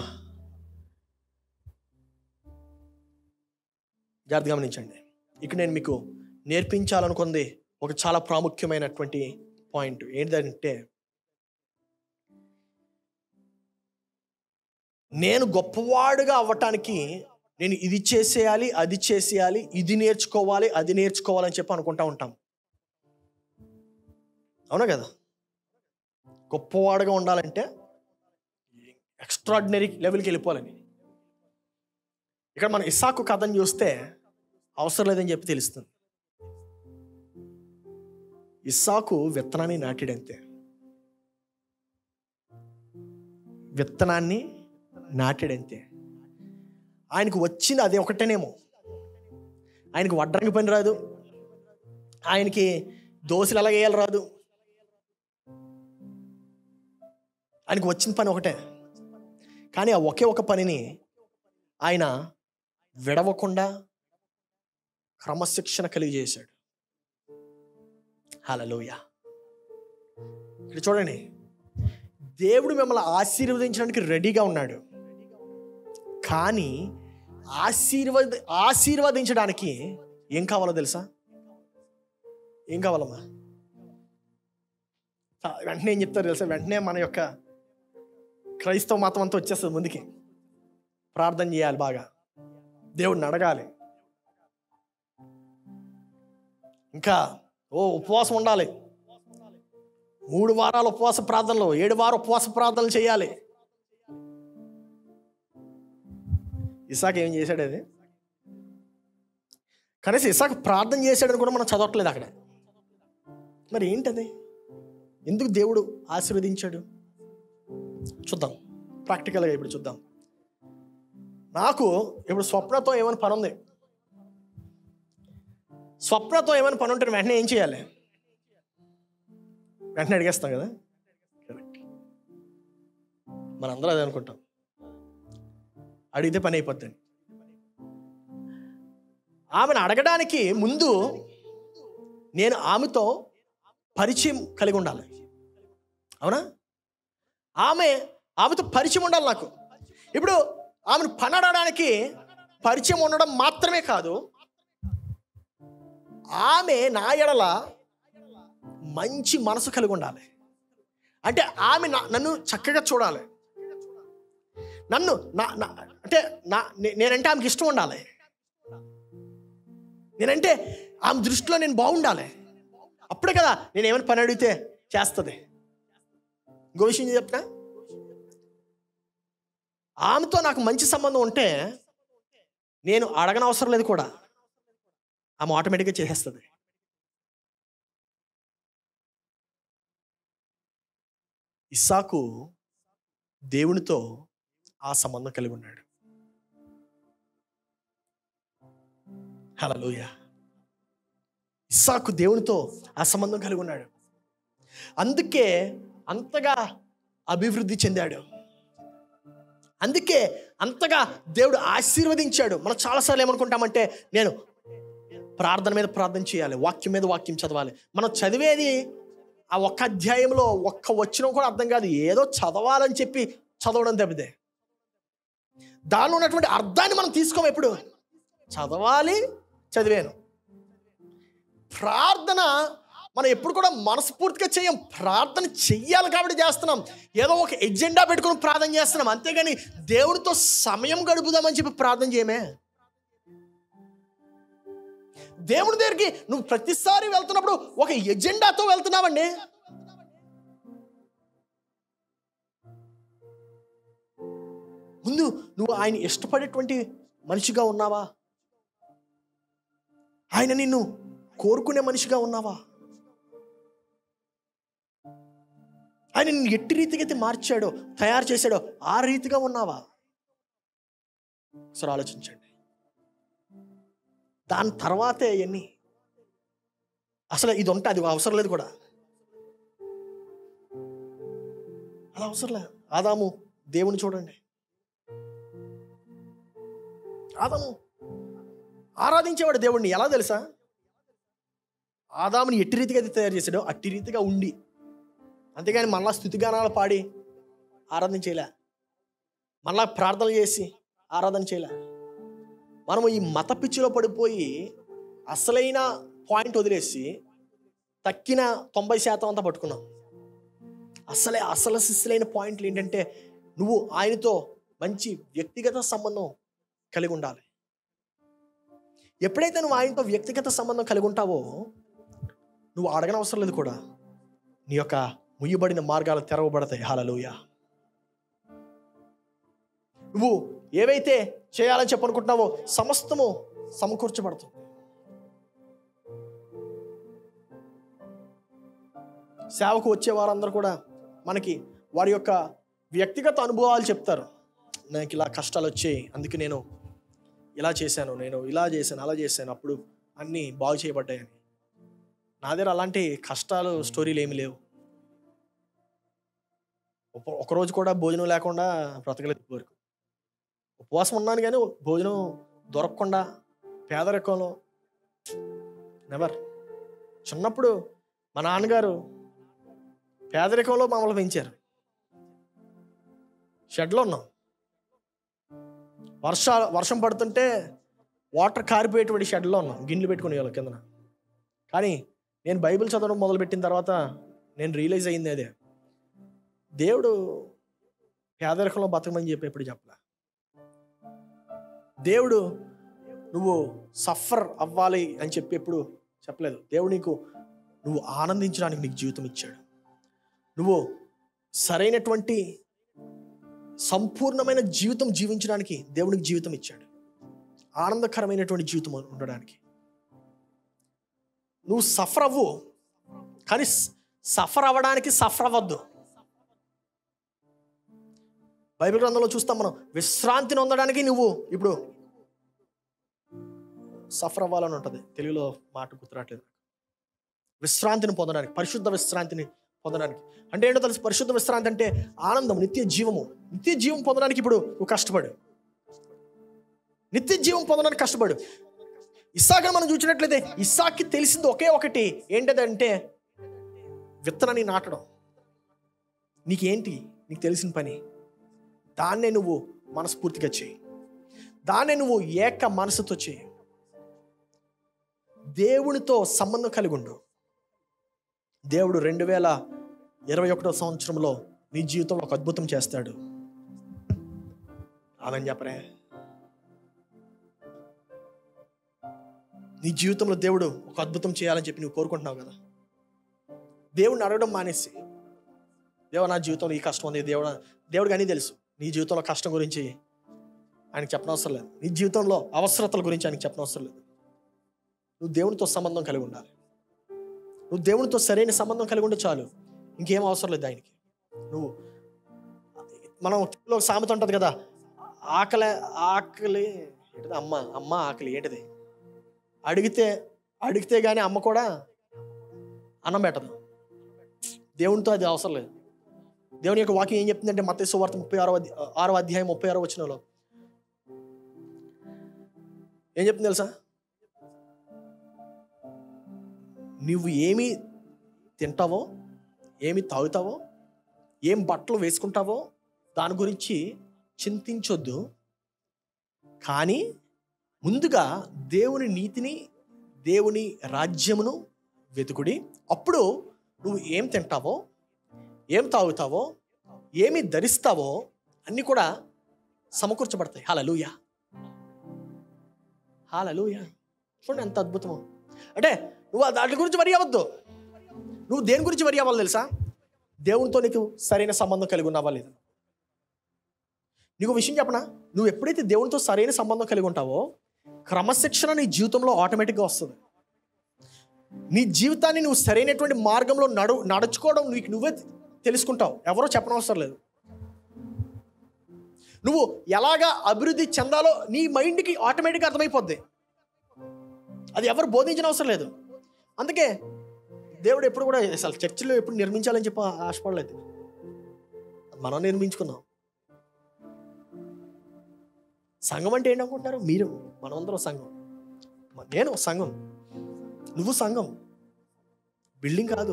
జాగ్రత్త గమనించండి ఇక్కడ నేను మీకు నేర్పించాలనుకుంది ఒక చాలా ప్రాముఖ్యమైనటువంటి పాయింట్ ఏంటంటే నేను గొప్పవాడుగా అవ్వటానికి నేను ఇది చేసేయాలి అది చేసేయాలి ఇది నేర్చుకోవాలి అది నేర్చుకోవాలని చెప్పి అనుకుంటా ఉంటాం అవునా కదా గొప్పవాడుగా ఉండాలంటే ఎక్స్ట్రాడినరీ లెవెల్కి వెళ్ళిపోవాలని ఇక్కడ మనం ఇసాకు కథను చూస్తే అవసరం లేదని చెప్పి తెలుస్తుంది ఇస్సాకు విత్తనాన్ని నాటాడంతే విత్తనాన్ని నాటాడంతే ఆయనకు వచ్చింది అదే ఒకటేనేమో ఆయనకి వడ్రంగి పని రాదు ఆయనకి దోశలు ఎలా వేయాలి రాదు ఆయనకు వచ్చిన పని ఒకటే కానీ ఆ ఒకే ఒక పనిని ఆయన విడవకుండా క్రమశిక్షణ కలిగి చేశాడు హలలోయ ఇక్కడ చూడండి దేవుడు మిమ్మల్ని ఆశీర్వదించడానికి రెడీగా ఉన్నాడు కానీ ఆశీర్వద ఆశీర్వదించడానికి ఏం కావాలో తెలుసా ఏం కావాలమ్మా చా- వెంటనే ఏం చెప్తారు తెలుసా వెంటనే మన యొక్క క్రైస్తవ మతం అంతా వచ్చేస్తుంది ముందుకి ప్రార్థన చేయాలి బాగా దేవుడిని అడగాలి ఇంకా ఓ ఉపవాసం ఉండాలి మూడు వారాల ఉపవాస ప్రార్థనలు ఏడు వార ఉపవాస ప్రార్థనలు చేయాలి ఇసాక్ ఏం చేశాడు అది కనీసం ఇసాక్ ప్రార్థన చేశాడని కూడా మనం చదవట్లేదు అక్కడ మరి ఏంటది ఎందుకు దేవుడు ఆశీర్వదించాడు చూద్దాం ప్రాక్టికల్గా ఇప్పుడు చూద్దాం నాకు ఇప్పుడు స్వప్నతో ఏమైనా పని ఉంది స్వప్నతో ఏమైనా పని ఉంటే వెంటనే ఏం చేయాలి వెంటనే అడిగేస్తాం కదా కరెక్ట్ మనందరూ అదే అనుకుంటాం అడిగితే పని అయిపోద్దని ఆమెను అడగడానికి ముందు నేను ఆమెతో పరిచయం కలిగి ఉండాలి అవునా ఆమె ఆమెతో పరిచయం ఉండాలి నాకు ఇప్పుడు ఆమెను పని అడగడానికి పరిచయం ఉండడం మాత్రమే కాదు ఆమె నా ఎడల మంచి మనసు కలిగి ఉండాలి అంటే ఆమె నా- నన్ను చక్కగా చూడాలి నన్ను నా నా- అంటే నా నే- నేనంటే ఆమెకి ఇష్టం ఉండాలి నేనంటే ఆమె దృష్టిలో నేను బాగుండాలి అప్పుడే కదా నేను ఏమైనా పని అడిగితే చేస్తుంది ఇంకో విషయం చెప్పిన ఆమెతో నాకు మంచి సంబంధం ఉంటే నేను అడగనవసరం అవసరం లేదు కూడా ఆమె ఆటోమేటిక్గా చేసేస్తుంది ఇస్సాకు దేవునితో ఆ సంబంధం కలిగి ఉన్నాడు హలోయ ఇస్సాకు దేవునితో ఆ సంబంధం కలిగి ఉన్నాడు అందుకే అంతగా అభివృద్ధి చెందాడు అందుకే అంతగా దేవుడు ఆశీర్వదించాడు మనం చాలాసార్లు ఏమనుకుంటామంటే నేను ప్రార్థన మీద ప్రార్థన చేయాలి వాక్యం మీద వాక్యం చదవాలి మనం చదివేది ఆ ఒక్క అధ్యాయంలో ఒక్క వచనం కూడా అర్థం కాదు ఏదో చదవాలని చెప్పి చదవడం తప్పితే దానిలో ఉన్నటువంటి అర్థాన్ని మనం తీసుకోము ఎప్పుడు చదవాలి చదివాను ప్రార్థన మనం ఎప్పుడు కూడా మనస్ఫూర్తిగా చేయం ప్రార్థన చెయ్యాలి కాబట్టి చేస్తున్నాం ఏదో ఒక ఎజెండా పెట్టుకొని ప్రార్థన చేస్తున్నాం అంతేగాని దేవుడితో సమయం గడుపుదామని చెప్పి ప్రార్థన చేయమే దేవుడి దగ్గరికి నువ్వు ప్రతిసారి వెళ్తున్నప్పుడు ఒక ఎజెండాతో వెళ్తున్నావండి ముందు నువ్వు ఆయన ఇష్టపడేటువంటి మనిషిగా ఉన్నావా ఆయన నిన్ను కోరుకునే మనిషిగా ఉన్నావా ఆయన నిన్ను ఎట్టి రీతిగా అయితే మార్చాడో తయారు చేశాడో ఆ రీతిగా ఉన్నావా ఒకసారి ఆలోచించండి దాని తర్వాతే అవన్నీ అసలు ఇది ఉంటే అది అవసరం లేదు కూడా అలా అవసరం లేదు ఆదాము దేవుని చూడండి ఆదాము ఆరాధించేవాడు దేవుడిని ఎలా తెలుసా ఆదాముని ఎట్టి రీతిగా అయితే తయారు చేశాడో అట్టి రీతిగా ఉండి అంతేగాని మళ్ళా స్థుతిగానాలు పాడి ఆరాధన చేయలే మళ్ళా ప్రార్థనలు చేసి ఆరాధన చేయలే మనము ఈ మత పిచ్చిలో పడిపోయి అసలైన పాయింట్ వదిలేసి తక్కిన తొంభై శాతం అంతా పట్టుకున్నాం అసలే అసలు శిస్సులైన పాయింట్లు ఏంటంటే నువ్వు ఆయనతో మంచి వ్యక్తిగత సంబంధం కలిగి ఉండాలి ఎప్పుడైతే నువ్వు ఆయనతో వ్యక్తిగత సంబంధం కలిగి ఉంటావో నువ్వు అడగనవసరం లేదు కూడా నీ యొక్క ముయ్యబడిన మార్గాలు తెరవబడతాయి హాలలోయ నువ్వు ఏవైతే చేయాలని చెప్పనుకుంటున్నావో సమస్తము సమకూర్చబడుతుంది సేవకు వచ్చే వారందరూ కూడా మనకి వారి యొక్క వ్యక్తిగత అనుభవాలు చెప్తారు నాకు ఇలా కష్టాలు వచ్చాయి అందుకే నేను ఇలా చేశాను నేను ఇలా చేశాను అలా చేశాను అప్పుడు అన్నీ బాగు చేయబడ్డాయని నా దగ్గర అలాంటి కష్టాలు స్టోరీలు ఏమి లేవు ఒక- ఒకరోజు కూడా భోజనం లేకుండా బ్రతకలేదు ఇప్పటి వరకు ఉపవాసం ఉన్నాను కానీ భోజనం దొరకకుండా పేదరికంలో నెవర్ చిన్నప్పుడు మా నాన్నగారు పేదరికంలో మమ్మల్ని పెంచారు షెడ్లో ఉన్నాం వర్ష వర్షం పడుతుంటే వాటర్ కారిపోయేటువంటి షెడ్లో ఉన్నాం గిన్నెలు పెట్టుకునే వాళ్ళం కిందన కానీ నేను బైబిల్ చదవడం మొదలుపెట్టిన తర్వాత నేను రియలైజ్ అయింది అదే దేవుడు పేదరికంలో బతకమని చెప్పి ఎప్పుడు చెప్పలే దేవుడు నువ్వు సఫర్ అవ్వాలి అని చెప్పి ఎప్పుడు చెప్పలేదు దేవుడు నీకు నువ్వు ఆనందించడానికి నీకు జీవితం ఇచ్చాడు నువ్వు సరైనటువంటి సంపూర్ణమైన జీవితం జీవించడానికి దేవునికి జీవితం ఇచ్చాడు ఆనందకరమైనటువంటి జీవితం ఉండడానికి నువ్వు సఫర్ అవ్వు కానీ సఫర్ అవ్వడానికి సఫర్ అవ్వద్దు బైబిల్ గ్రంథంలో చూస్తాం మనం విశ్రాంతిని పొందడానికి నువ్వు ఇప్పుడు సఫర్ అవ్వాలని ఉంటుంది తెలుగులో మాట గుర్తురాట్లేదు విశ్రాంతిని పొందడానికి పరిశుద్ధ విశ్రాంతిని పొందడానికి అంటే ఏంటో తెలుసు పరిశుద్ధ విశ్రాంతి అంటే ఆనందం నిత్య జీవము నిత్య జీవం పొందడానికి ఇప్పుడు నువ్వు కష్టపడు నిత్య జీవం పొందడానికి కష్టపడు ఇస్సాకని మనం చూసినట్లయితే ఇస్సాక్కి తెలిసింది ఒకే ఒకటి ఏంటంటే విత్తనాన్ని నాటడం నీకేంటి నీకు తెలిసిన పని దాన్నే నువ్వు మనస్ఫూర్తిగా చేయి దాన్నే నువ్వు ఏక మనసుతో చేయి దేవునితో సంబంధం కలిగి ఉండు దేవుడు రెండు వేల ఇరవై ఒకటో సంవత్సరంలో నీ జీవితంలో ఒక అద్భుతం చేస్తాడు ఆమెను చెప్పరే నీ జీవితంలో దేవుడు ఒక అద్భుతం చేయాలని చెప్పి నువ్వు కోరుకుంటున్నావు కదా దేవుడిని అడగడం మానేసి దేవ నా జీవితంలో ఈ కష్టం ఉంది దేవుడు దేవుడికి అన్నీ తెలుసు నీ జీవితంలో కష్టం గురించి ఆయనకి చెప్పనవసరం లేదు నీ జీవితంలో అవసరతల గురించి ఆయనకి చెప్పనవసరం లేదు నువ్వు దేవునితో సంబంధం కలిగి ఉండాలి నువ్వు దేవునితో సరైన సంబంధం కలిగి ఉంటే చాలు ఇంకేం అవసరం లేదు ఆయనకి నువ్వు మనం తెలుగులో ఒక సామెత ఉంటుంది కదా ఆకలి ఆకలి ఏంటిది అమ్మ అమ్మ ఆకలి ఏంటిది అడిగితే అడిగితే కానీ అమ్మ కూడా అన్నం పెట్టదు దేవునితో అది అవసరం లేదు దేవుని యొక్క వాక్యం ఏం చెప్తుందంటే మత సువార్త ముప్పై ఆరో అధ్య- ఆరో అధ్యాయం ముప్పై ఆరో వచ్చినలో ఏం చెప్తుంది తెలుసా నువ్వు ఏమి తింటావో ఏమి తాగుతావో ఏం బట్టలు వేసుకుంటావో దాని గురించి చింతించొద్దు కానీ ముందుగా దేవుని నీతిని దేవుని రాజ్యమును వెతుకుడి అప్పుడు నువ్వు ఏం తింటావో ఏం తాగుతావో ఏమి ధరిస్తావో అన్నీ కూడా సమకూర్చబడతాయి హాలూయ హాలూయ చూడండి ఎంత అద్భుతమో అంటే నువ్వు ఆ దాంట్లో గురించి వరి అవ్వద్దు నువ్వు దేని గురించి వరి అవ్వాలి తెలుసా దేవునితో నీకు సరైన సంబంధం కలిగి ఉన్నావా లేదు నీకు ఒక విషయం చెప్పనా నువ్వు ఎప్పుడైతే దేవునితో సరైన సంబంధం కలిగి ఉంటావో క్రమశిక్షణ నీ జీవితంలో ఆటోమేటిక్గా వస్తుంది నీ జీవితాన్ని నువ్వు సరైనటువంటి మార్గంలో నడు నడుచుకోవడం నీకు నువ్వే తెలుసుకుంటావు ఎవరో చెప్పనవసరం లేదు నువ్వు ఎలాగా అభివృద్ధి చెందాలో నీ మైండ్కి ఆటోమేటిక్గా అర్థమైపోద్ది అది ఎవరు బోధించిన అవసరం లేదు అందుకే దేవుడు ఎప్పుడు కూడా అసలు చర్చిలో ఎప్పుడు నిర్మించాలని చెప్పి ఆశపడలేదు మనం నిర్మించుకున్నాం సంఘం అంటే ఏంటనుకుంటారు మీరు మనమందరం సంఘం నేను సంఘం నువ్వు సంఘం బిల్డింగ్ కాదు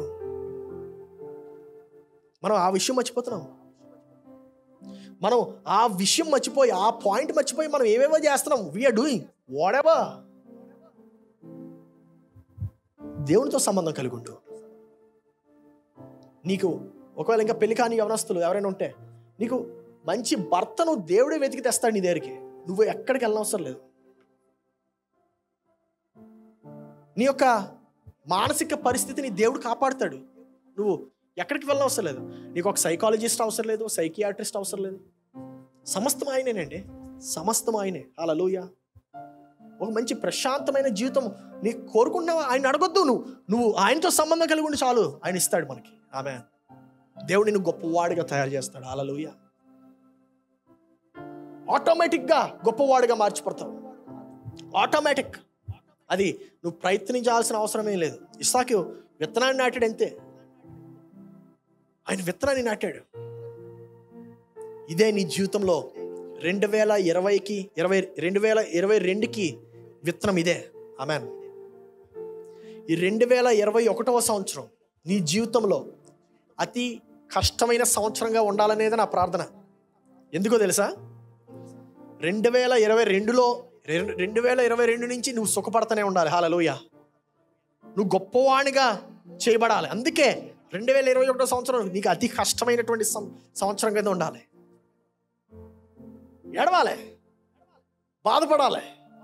మనం ఆ విషయం మర్చిపోతున్నాం మనం ఆ విషయం మర్చిపోయి ఆ పాయింట్ మర్చిపోయి మనం ఏవేవో చేస్తున్నాం వీఆర్ డూయింగ్ వాడెవా దేవునితో సంబంధం కలిగి ఉండు నీకు ఒకవేళ ఇంకా పెళ్లి కాని యవనస్తులు ఎవరైనా ఉంటే నీకు మంచి భర్తను దేవుడే వెతికి తెస్తాడు నీ దగ్గరికి నువ్వు ఎక్కడికి వెళ్ళనవసరం లేదు నీ యొక్క మానసిక పరిస్థితిని దేవుడు కాపాడుతాడు నువ్వు ఎక్కడికి వెళ్ళనవసరం లేదు నీకు ఒక సైకాలజిస్ట్ అవసరం లేదు సైకియాట్రిస్ట్ అవసరం లేదు సమస్తం ఆయనేనండి సమస్తం ఆయనే అలలోయ ఒక మంచి ప్రశాంతమైన జీవితం నీకు కోరుకుంటున్నావా ఆయన అడగొద్దు నువ్వు నువ్వు ఆయనతో సంబంధం కలిగి ఉండి చాలు ఆయన ఇస్తాడు మనకి ఆమె దేవుడు నిన్ను గొప్పవాడిగా తయారు చేస్తాడు అలలోయ ఆటోమేటిక్గా గొప్పవాడిగా మార్చిపడతావు ఆటోమేటిక్ అది నువ్వు ప్రయత్నించాల్సిన అవసరమే లేదు ఇసాకు విత్తనాన్ని నాటాడు అంతే ఆయన విత్తనాన్ని నాటాడు ఇదే నీ జీవితంలో రెండు వేల ఇరవైకి ఇరవై రెండు వేల ఇరవై రెండుకి విత్తనం ఇదే ఆమెన్ ఈ రెండు వేల ఇరవై ఒకటవ సంవత్సరం నీ జీవితంలో అతి కష్టమైన సంవత్సరంగా ఉండాలనేది నా ప్రార్థన ఎందుకో తెలుసా రెండు వేల ఇరవై రెండులో రెండు వేల ఇరవై రెండు నుంచి నువ్వు సుఖపడతానే ఉండాలి హాలలోయ నువ్వు గొప్పవాణిగా చేయబడాలి అందుకే రెండు వేల ఇరవై ఒకటో సంవత్సరం నీకు అతి కష్టమైనటువంటి సం- సంవత్సరం కింద ఉండాలి ఏడవాలి బాధపడాలి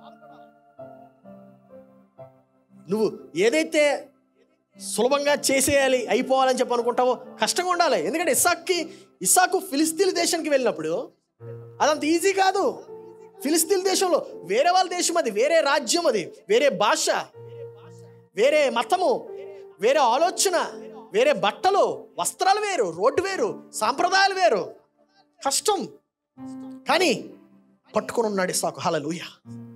నువ్వు ఏదైతే సులభంగా చేసేయాలి అయిపోవాలని చెప్పి అనుకుంటావో కష్టంగా ఉండాలి ఎందుకంటే ఇస్సాక్కి ఇస్సాకు ఫిలిస్తీన్ దేశానికి వెళ్ళినప్పుడు అదంత ఈజీ కాదు ఫిలిస్తీన్ దేశంలో వేరే వాళ్ళ దేశం అది వేరే రాజ్యం అది వేరే భాష వేరే మతము వేరే ఆలోచన వేరే బట్టలు వస్త్రాలు వేరు రోడ్డు వేరు సాంప్రదాయాలు వేరు కష్టం కానీ పట్టుకొని ఉన్నాడు ఇసాకు హలలుయ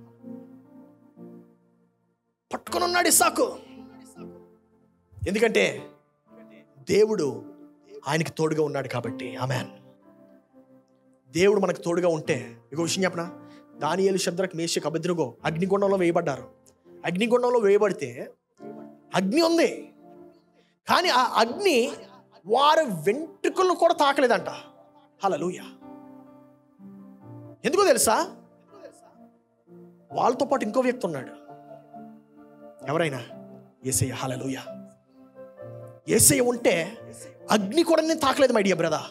పట్టుకొని ఉన్నాడు ఇసాకు ఎందుకంటే దేవుడు ఆయనకి తోడుగా ఉన్నాడు కాబట్టి ఆమెన్ దేవుడు మనకు తోడుగా ఉంటే ఇక విషయం చెప్పనా దానియేలు శబ్దరకు మేషక్ అభద్రగో అగ్నిగుండంలో వేయబడ్డారు అగ్నిగుండంలో వేయబడితే అగ్ని ఉంది కానీ ఆ అగ్ని వారి వెంట్రుకలను కూడా తాకలేదంట హలలుయ ఎందుకో తెలుసా వాళ్ళతో పాటు ఇంకో వ్యక్తి ఉన్నాడు ఎవరైనా ఏసయ్య హలలుయ ఏసయ్య ఉంటే అగ్ని కూడా నేను తాకలేదు మై డియర్ బ్రదర్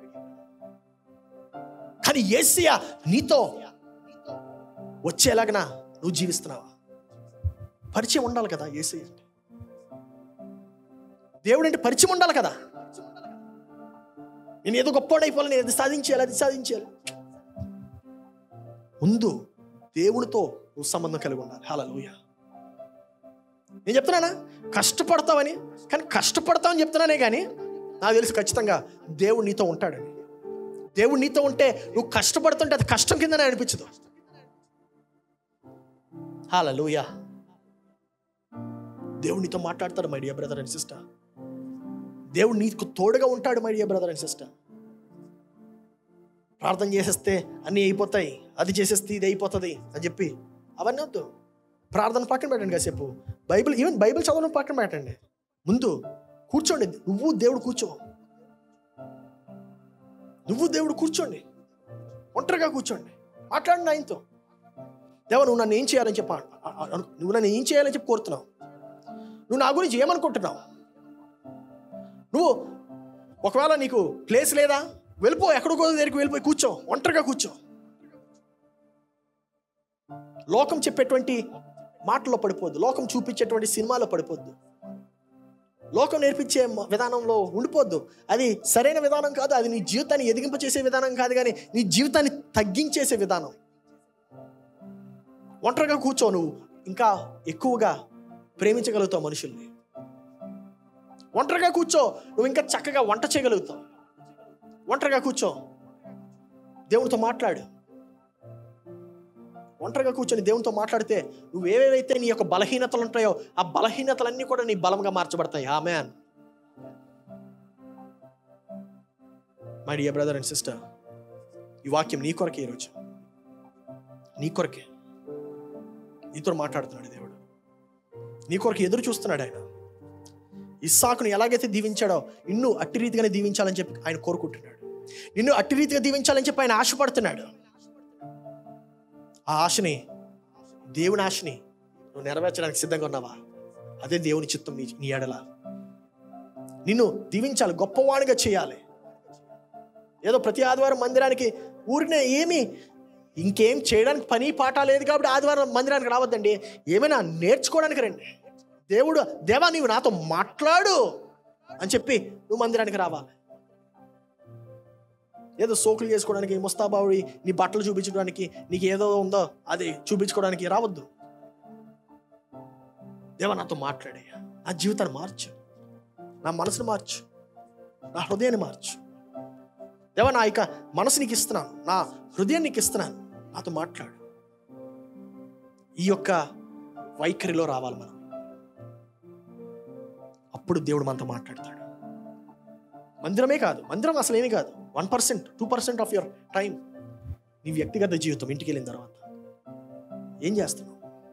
కానీ ఏసయ్య నీతో వచ్చేలాగనా నువ్వు జీవిస్తున్నావా పరిచయం ఉండాలి కదా ఏసయ్య అంటే దేవుడు అంటే పరిచయం ఉండాలి కదా నేను ఏదో గొప్పవాడు అయిపోవాలి నేను ఇది సాధించాలి అది సాధించాలి ముందు దేవునితో నువ్వు సంబంధం కలిగి ఉండాలి హలలుయ నేను చెప్తున్నానా కష్టపడతావని కానీ కష్టపడతావని చెప్తున్నానే కానీ నాకు తెలుసు ఖచ్చితంగా దేవుడు నీతో ఉంటాడని దేవుడు నీతో ఉంటే నువ్వు కష్టపడుతుంటే అది కష్టం కిందనే అనిపించదు హలలుయ దేవుడు నీతో మాట్లాడతాడు my dear brother and sister దేవుడు నీకు తోడుగా ఉంటాడు my dear brother and sister ప్రార్థన చేసేస్తే అన్నీ అయిపోతాయి అది చేసేస్తే ఇది అయిపోతుంది అని చెప్పి అవన్నీ వద్దు ప్రార్థన పక్కన పెట్టండి కాసేపు బైబిల్ ఈవెన్ బైబిల్ చదవడం పక్కన పెట్టండి ముందు కూర్చోండి నువ్వు దేవుడు కూర్చో నువ్వు దేవుడు కూర్చోండి ఒంటరిగా కూర్చోండి మాట్లాడండి ఆయనతో దేవ నువ్వు నన్ను ఏం చేయాలని చెప్పి అ- అ- అను- నువ్వు నన్ను ఏం చేయాలని చెప్పి కోరుతున్నావు నువ్వు నా గురించి ఏమనుకుంటున్నావు నువ్వు ఒకవేళ నీకు ప్లేస్ లేదా వెళ్ళిపో ఎక్కడికో దగ్గరికి వెళ్ళిపోయి కూర్చో ఒంటరిగా కూర్చో లోకం చెప్పేటువంటి మాటల్లో పడిపోద్దు లోకం చూపించేటువంటి సినిమాలో పడిపోద్దు లోకం నేర్పించే మ- విధానంలో ఉండిపోద్దు అది సరైన విధానం కాదు అది నీ జీవితాన్ని ఎదిగింప చేసే విధానం కాదు కానీ నీ జీవితాన్ని తగ్గించేసే విధానం ఒంటరిగా కూర్చో నువ్వు ఇంకా ఎక్కువగా ప్రేమించగలుగుతావు మనుషుల్ని ఒంటరిగా కూర్చో నువ్వు ఇంకా చక్కగా వంట చేయగలుగుతావు ఒంటరిగా కూర్చో దేవునితో మాట్లాడు ఒంటరిగా కూర్చొని దేవునితో మాట్లాడితే నువ్వు ఏవేవైతే నీ యొక్క బలహీనతలు ఉంటాయో ఆ బలహీనతలన్నీ కూడా నీ బలంగా మార్చబడతాయి ఆమె my dear brother and sister ఈ వాక్యం నీ కొరకే ఈరోజు నీ కొరకే నీతో మాట్లాడుతున్నాడు దేవుడు నీ కొరకు ఎదురు చూస్తున్నాడు ఆయన ఇస్సాకును ఎలాగైతే దీవించాడో నిన్ను అట్టి రీతిగానే దీవించాలని చెప్పి ఆయన కోరుకుంటున్నాడు నిన్ను అట్టి రీతిగా దీవించాలని చెప్పి ఆయన ఆశపడుతున్నాడు ఆ ఆశని దేవుని ఆశని నువ్వు నెరవేర్చడానికి సిద్ధంగా ఉన్నావా అదే దేవుని చిత్తం నీ నీ ఎడల నిన్ను దీవించాలి గొప్పవాడిగా చేయాలి ఏదో ప్రతి ఆదివారం మందిరానికి ఊరినే ఏమి ఇంకేం చేయడానికి పని పాట లేదు కాబట్టి ఆదివారం మందిరానికి రావద్దండి ఏమైనా నేర్చుకోవడానికి రండి దేవుడు దేవా నీవు నాతో మాట్లాడు అని చెప్పి నువ్వు మందిరానికి రావాలి ఏదో సోకులు చేసుకోవడానికి ముస్తాబావి నీ బట్టలు చూపించడానికి నీకు ఏదో ఉందో అది చూపించుకోవడానికి రావద్దు దేవా నాతో మాట్లాడయ్యా నా జీవితాన్ని మార్చు నా మనసును మార్చు నా హృదయాన్ని మార్చు దేవా నా ఇక మనసు నీకు ఇస్తున్నాను నా హృదయం నీకు ఇస్తున్నాను నాతో మాట్లాడు ఈ యొక్క వైఖరిలో రావాలి మనం అప్పుడు దేవుడు మనతో మాట్లాడతాడు మందిరమే కాదు మందిరం అసలు ఏమీ కాదు one percent two percent of your time నీ వ్యక్తిగత జీవితం ఇంటికి వెళ్ళిన తర్వాత ఏం చేస్తున్నావు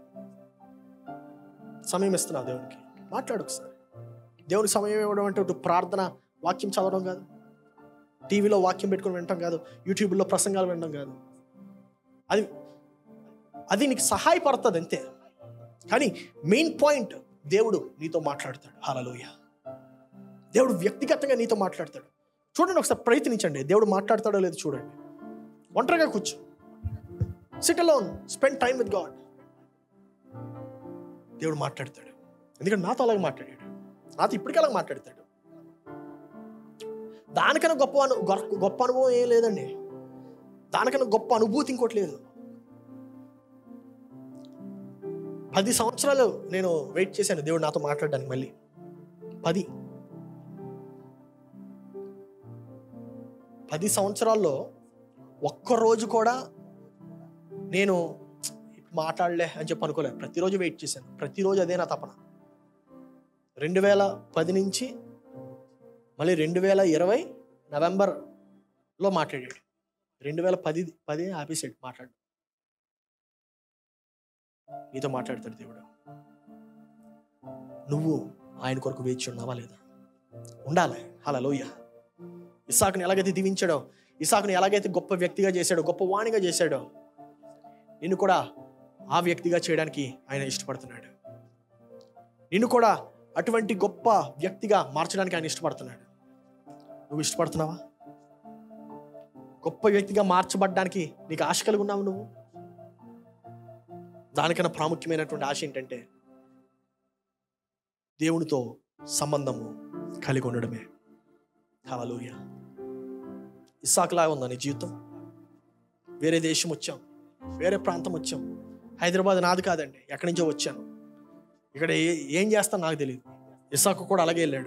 సమయం ఇస్తున్నావు దేవునికి మాట్లాడు ఒకసారి దేవునికి సమయం ఇవ్వడం అంటే ఇటు ప్రార్థన వాక్యం చదవడం కాదు టీవీలో వాక్యం పెట్టుకొని వినటం కాదు యూట్యూబ్లో ప్రసంగాలు వినడం కాదు అది అది నీకు సహాయపడుతుంది అంతే కానీ మెయిన్ పాయింట్ దేవుడు నీతో మాట్లాడతాడు హలలోయ దేవుడు వ్యక్తిగతంగా నీతో మాట్లాడతాడు చూడండి ఒకసారి ప్రయత్నించండి దేవుడు మాట్లాడతాడో లేదో చూడండి ఒంటరిగా కూర్చో sit alone spend time with God దేవుడు మాట్లాడతాడు ఎందుకంటే నాతో అలాగే మాట్లాడాడు నాతో ఇప్పటికీ అలాగే మాట్లాడతాడు దానికన్నా గొప్ప అను గొప్ప- గొప్ప అనుభవం ఏం లేదండి దానికన్నా గొప్ప అనుభూతి ఇంకోటి లేదు పది సంవత్సరాలు నేను వెయిట్ చేశాను దేవుడు నాతో మాట్లాడడానికి మళ్ళీ పది పది సంవత్సరాల్లో ఒక్క రోజు కూడా నేను ఇప్పుడు మాట్లాడలే అని చెప్పి అనుకోలేదు ప్రతిరోజు వెయిట్ చేశాను ప్రతిరోజు అదే నా తపన రెండు వేల పది నుంచి మళ్ళీ రెండు వేల ఇరవై నవంబర్లో మాట్లాడాడు రెండు వేల పది పది ఆపేసాడు మాట్లాడు నీతో మాట్లాడతాడు దేవుడు నువ్వు ఆయన కొరకు వేచి ఉన్నావా లేదా ఉండాలి అలా లోయ ఇసాకుని ఎలాగైతే దీవించాడో ఇసాకుని ఎలాగైతే గొప్ప వ్యక్తిగా చేశాడో గొప్ప వాణిగా చేశాడో నిన్ను కూడా ఆ వ్యక్తిగా చేయడానికి ఆయన ఇష్టపడుతున్నాడు నిన్ను కూడా అటువంటి గొప్ప వ్యక్తిగా మార్చడానికి ఆయన ఇష్టపడుతున్నాడు నువ్వు ఇష్టపడుతున్నావా గొప్ప వ్యక్తిగా మార్చబడ్డానికి నీకు ఆశ కలిగి ఉన్నావు నువ్వు దానికన్నా ప్రాముఖ్యమైనటువంటి ఆశ ఏంటంటే దేవునితో సంబంధము కలిగి ఉండడమే హలలుయ ఇస్సాకులాగా ఉందా నీ జీవితం వేరే దేశం వచ్చాం వేరే ప్రాంతం వచ్చాం హైదరాబాద్ నాది కాదండి ఎక్కడి నుంచో వచ్చాను ఇక్కడ ఏ- ఏం చేస్తాను నాకు తెలియదు ఇస్సాకు కూడా అలాగే వెళ్ళాడు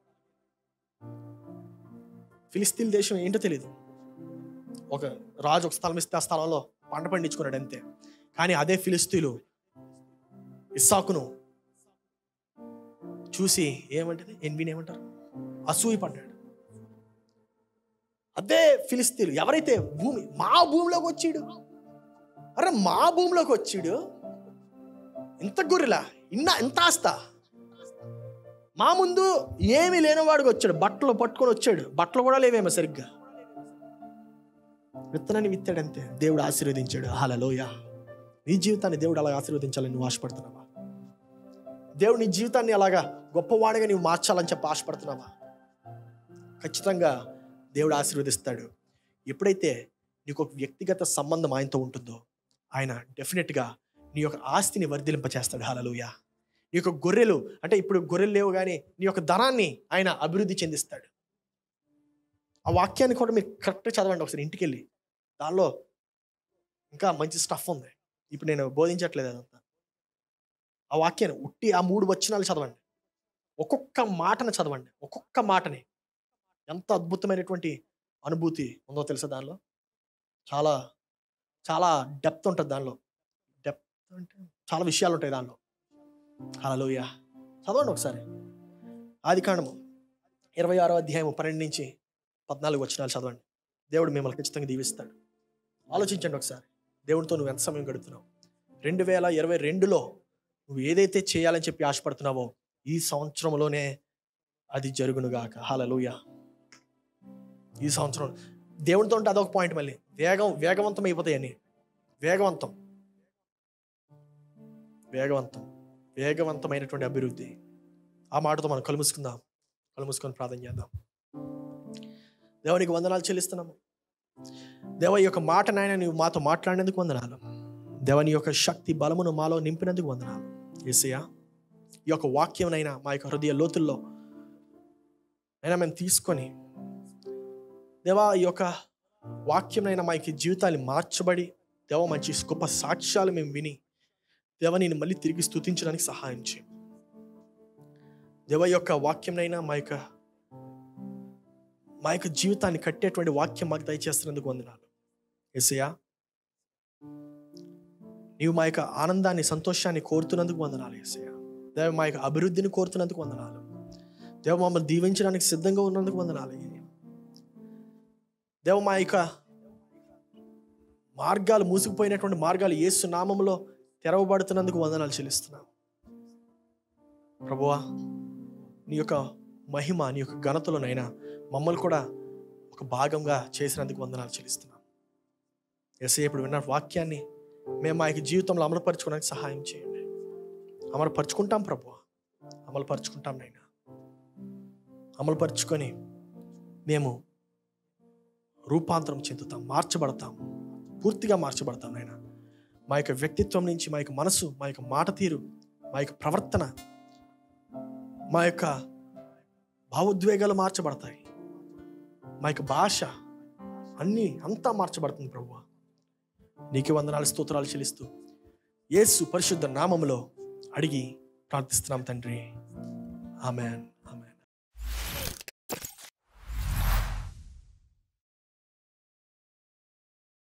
ఫిలిస్తీన్ దేశం ఏంటో తెలియదు ఒక రాజు ఒక స్థలం ఇస్తే ఆ స్థలంలో పంట పండించుకున్నాడు అంతే కానీ అదే ఫిలిస్తీన్లు ఇస్సాకును చూసి ఏమంటది ఎన్విని ఏమంటారు అసూయ పడ్డాడు అదే ఫిలిస్తీన్లు ఎవరైతే భూమి మా భూమిలోకి వచ్చాడు అరే మా భూమిలోకి వచ్చాడు ఇంత గొర్రెలా ఇన్న ఇంత ఆస్తా మా ముందు ఏమీ లేనివాడికి వచ్చాడు బట్టలు పట్టుకొని వచ్చాడు బట్టలు కూడా లేవేమో సరిగ్గా విత్తనాన్ని విత్తాడంతే దేవుడు ఆశీర్వదించాడు హలలోయ నీ జీవితాన్ని దేవుడు అలా ఆశీర్వదించాలని నువ్వు ఆశపడుతున్నావా దేవుడు నీ జీవితాన్ని అలాగా గొప్పవాడిగా నువ్వు మార్చాలని చెప్పి ఆశపడుతున్నావా ఖచ్చితంగా దేవుడు ఆశీర్వదిస్తాడు ఎప్పుడైతే నీకు ఒక వ్యక్తిగత సంబంధం ఆయనతో ఉంటుందో ఆయన డెఫినెట్గా నీ యొక్క ఆస్తిని వర్ధిలింపచేస్తాడు హలలుయ నీ యొక్క గొర్రెలు అంటే ఇప్పుడు గొర్రెలు లేవు కానీ నీ యొక్క ధనాన్ని ఆయన అభివృద్ధి చెందిస్తాడు ఆ వాక్యాన్ని కూడా మీరు కరెక్ట్గా చదవండి ఒకసారి ఇంటికి వెళ్ళి దానిలో ఇంకా మంచి స్టఫ్ ఉంది ఇప్పుడు నేను బోధించట్లేదు అదంతా ఆ వాక్యాన్ని ఉట్టి ఆ మూడు వచనాలు చదవండి ఒక్కొక్క మాటను చదవండి ఒక్కొక్క మాటని ఎంత అద్భుతమైనటువంటి అనుభూతి ఉందో తెలుసా దానిలో చాలా చాలా డెప్త్ ఉంటుంది దానిలో డెప్త్ అంటే చాలా విషయాలు ఉంటాయి దానిలో హలోయ చదవండి ఒకసారి ఆది కాండము ఇరవై ఆరో అధ్యాయం పన్నెండు నుంచి పద్నాలుగు వచనాలు చదవండి దేవుడు మిమ్మల్ని ఖచ్చితంగా దీవిస్తాడు ఆలోచించండి ఒకసారి దేవుడితో నువ్వు ఎంత సమయం గడుపుతున్నావు రెండు వేల ఇరవై రెండులో నువ్వు ఏదైతే చేయాలని చెప్పి ఆశపడుతున్నావో ఈ సంవత్సరంలోనే అది జరుగునుగాక హలలుయ ఈ సంవత్సరం దేవుడితో ఉంటే అదొక పాయింట్ మళ్ళీ వేగం వేగవంతం అయిపోతాయి అన్ని వేగవంతం వేగవంతం వేగవంతమైనటువంటి అభివృద్ధి ఆ మాటతో మనం కలుముసుకుందాం కలుముసుకొని ప్రార్థన చేద్దాం దేవునికి వందనాలు చెల్లిస్తున్నాము దేవ ఈ యొక్క మాట నాయన నువ్వు మాతో మాట్లాడినందుకు వందనాలు దేవని యొక్క శక్తి బలమును మాలో నింపినందుకు వందనాలు ఏసయ్య ఈ యొక్క వాక్యంనైనా మా యొక్క హృదయ లోతుల్లో అయినా మేము తీసుకొని దేవా ఈ యొక్క వాక్యంనైనా మా యొక్క జీవితాన్ని మార్చబడి దేవ మంచి గొప్ప సాక్ష్యాలు మేము విని దేవ నేను మళ్ళీ తిరిగి స్తుతించడానికి సహాయం చేయం దేవ యొక్క వాక్యంనైనా మా యొక్క మా యొక్క జీవితాన్ని కట్టేటువంటి వాక్యం మాకు దయచేస్తున్నందుకు వందనాలు ఎసయా నీవు మా యొక్క ఆనందాన్ని సంతోషాన్ని కోరుతున్నందుకు వందనాలు ఎసయా దేవ మా యొక్క అభివృద్ధిని కోరుతున్నందుకు వందనాలు దేవ మమ్మల్ని దీవించడానికి సిద్ధంగా ఉన్నందుకు వందనాలు దేవ మా యొక్క మార్గాలు మూసుకుపోయినటువంటి మార్గాలు ఏసు నామంలో తెరవబడుతున్నందుకు వందనాలు చెల్లిస్తున్నాం ప్రభువా నీ యొక్క మహిమ నీ యొక్క ఘనతలోనైనా మమ్మల్ని కూడా ఒక భాగంగా చేసినందుకు వందనాలు చెల్లిస్తున్నాం ఎస్ఐ ఇప్పుడు విన్న వాక్యాన్ని మేము మా యొక్క జీవితంలో అమలుపరచుకోవడానికి సహాయం చేయండి అమలుపరుచుకుంటాం ప్రభు అమలుపరుచుకుంటాం నైనా అమలుపరుచుకొని మేము రూపాంతరం చెందుతాం మార్చబడతాం పూర్తిగా మార్చబడతాం నాయన మా యొక్క వ్యక్తిత్వం నుంచి మా యొక్క మనసు మా యొక్క మాట తీరు మా యొక్క ప్రవర్తన మా యొక్క భావోద్వేగాలు మార్చబడతాయి మా యొక్క భాష అన్నీ అంతా మార్చబడుతుంది ప్రభు నీకే వందనాలు స్తోత్రాలు చెల్లిస్తూ యేసు పరిశుద్ధ నామములో అడిగి ప్రార్థిస్తున్నాం తండ్రి ఆమెన్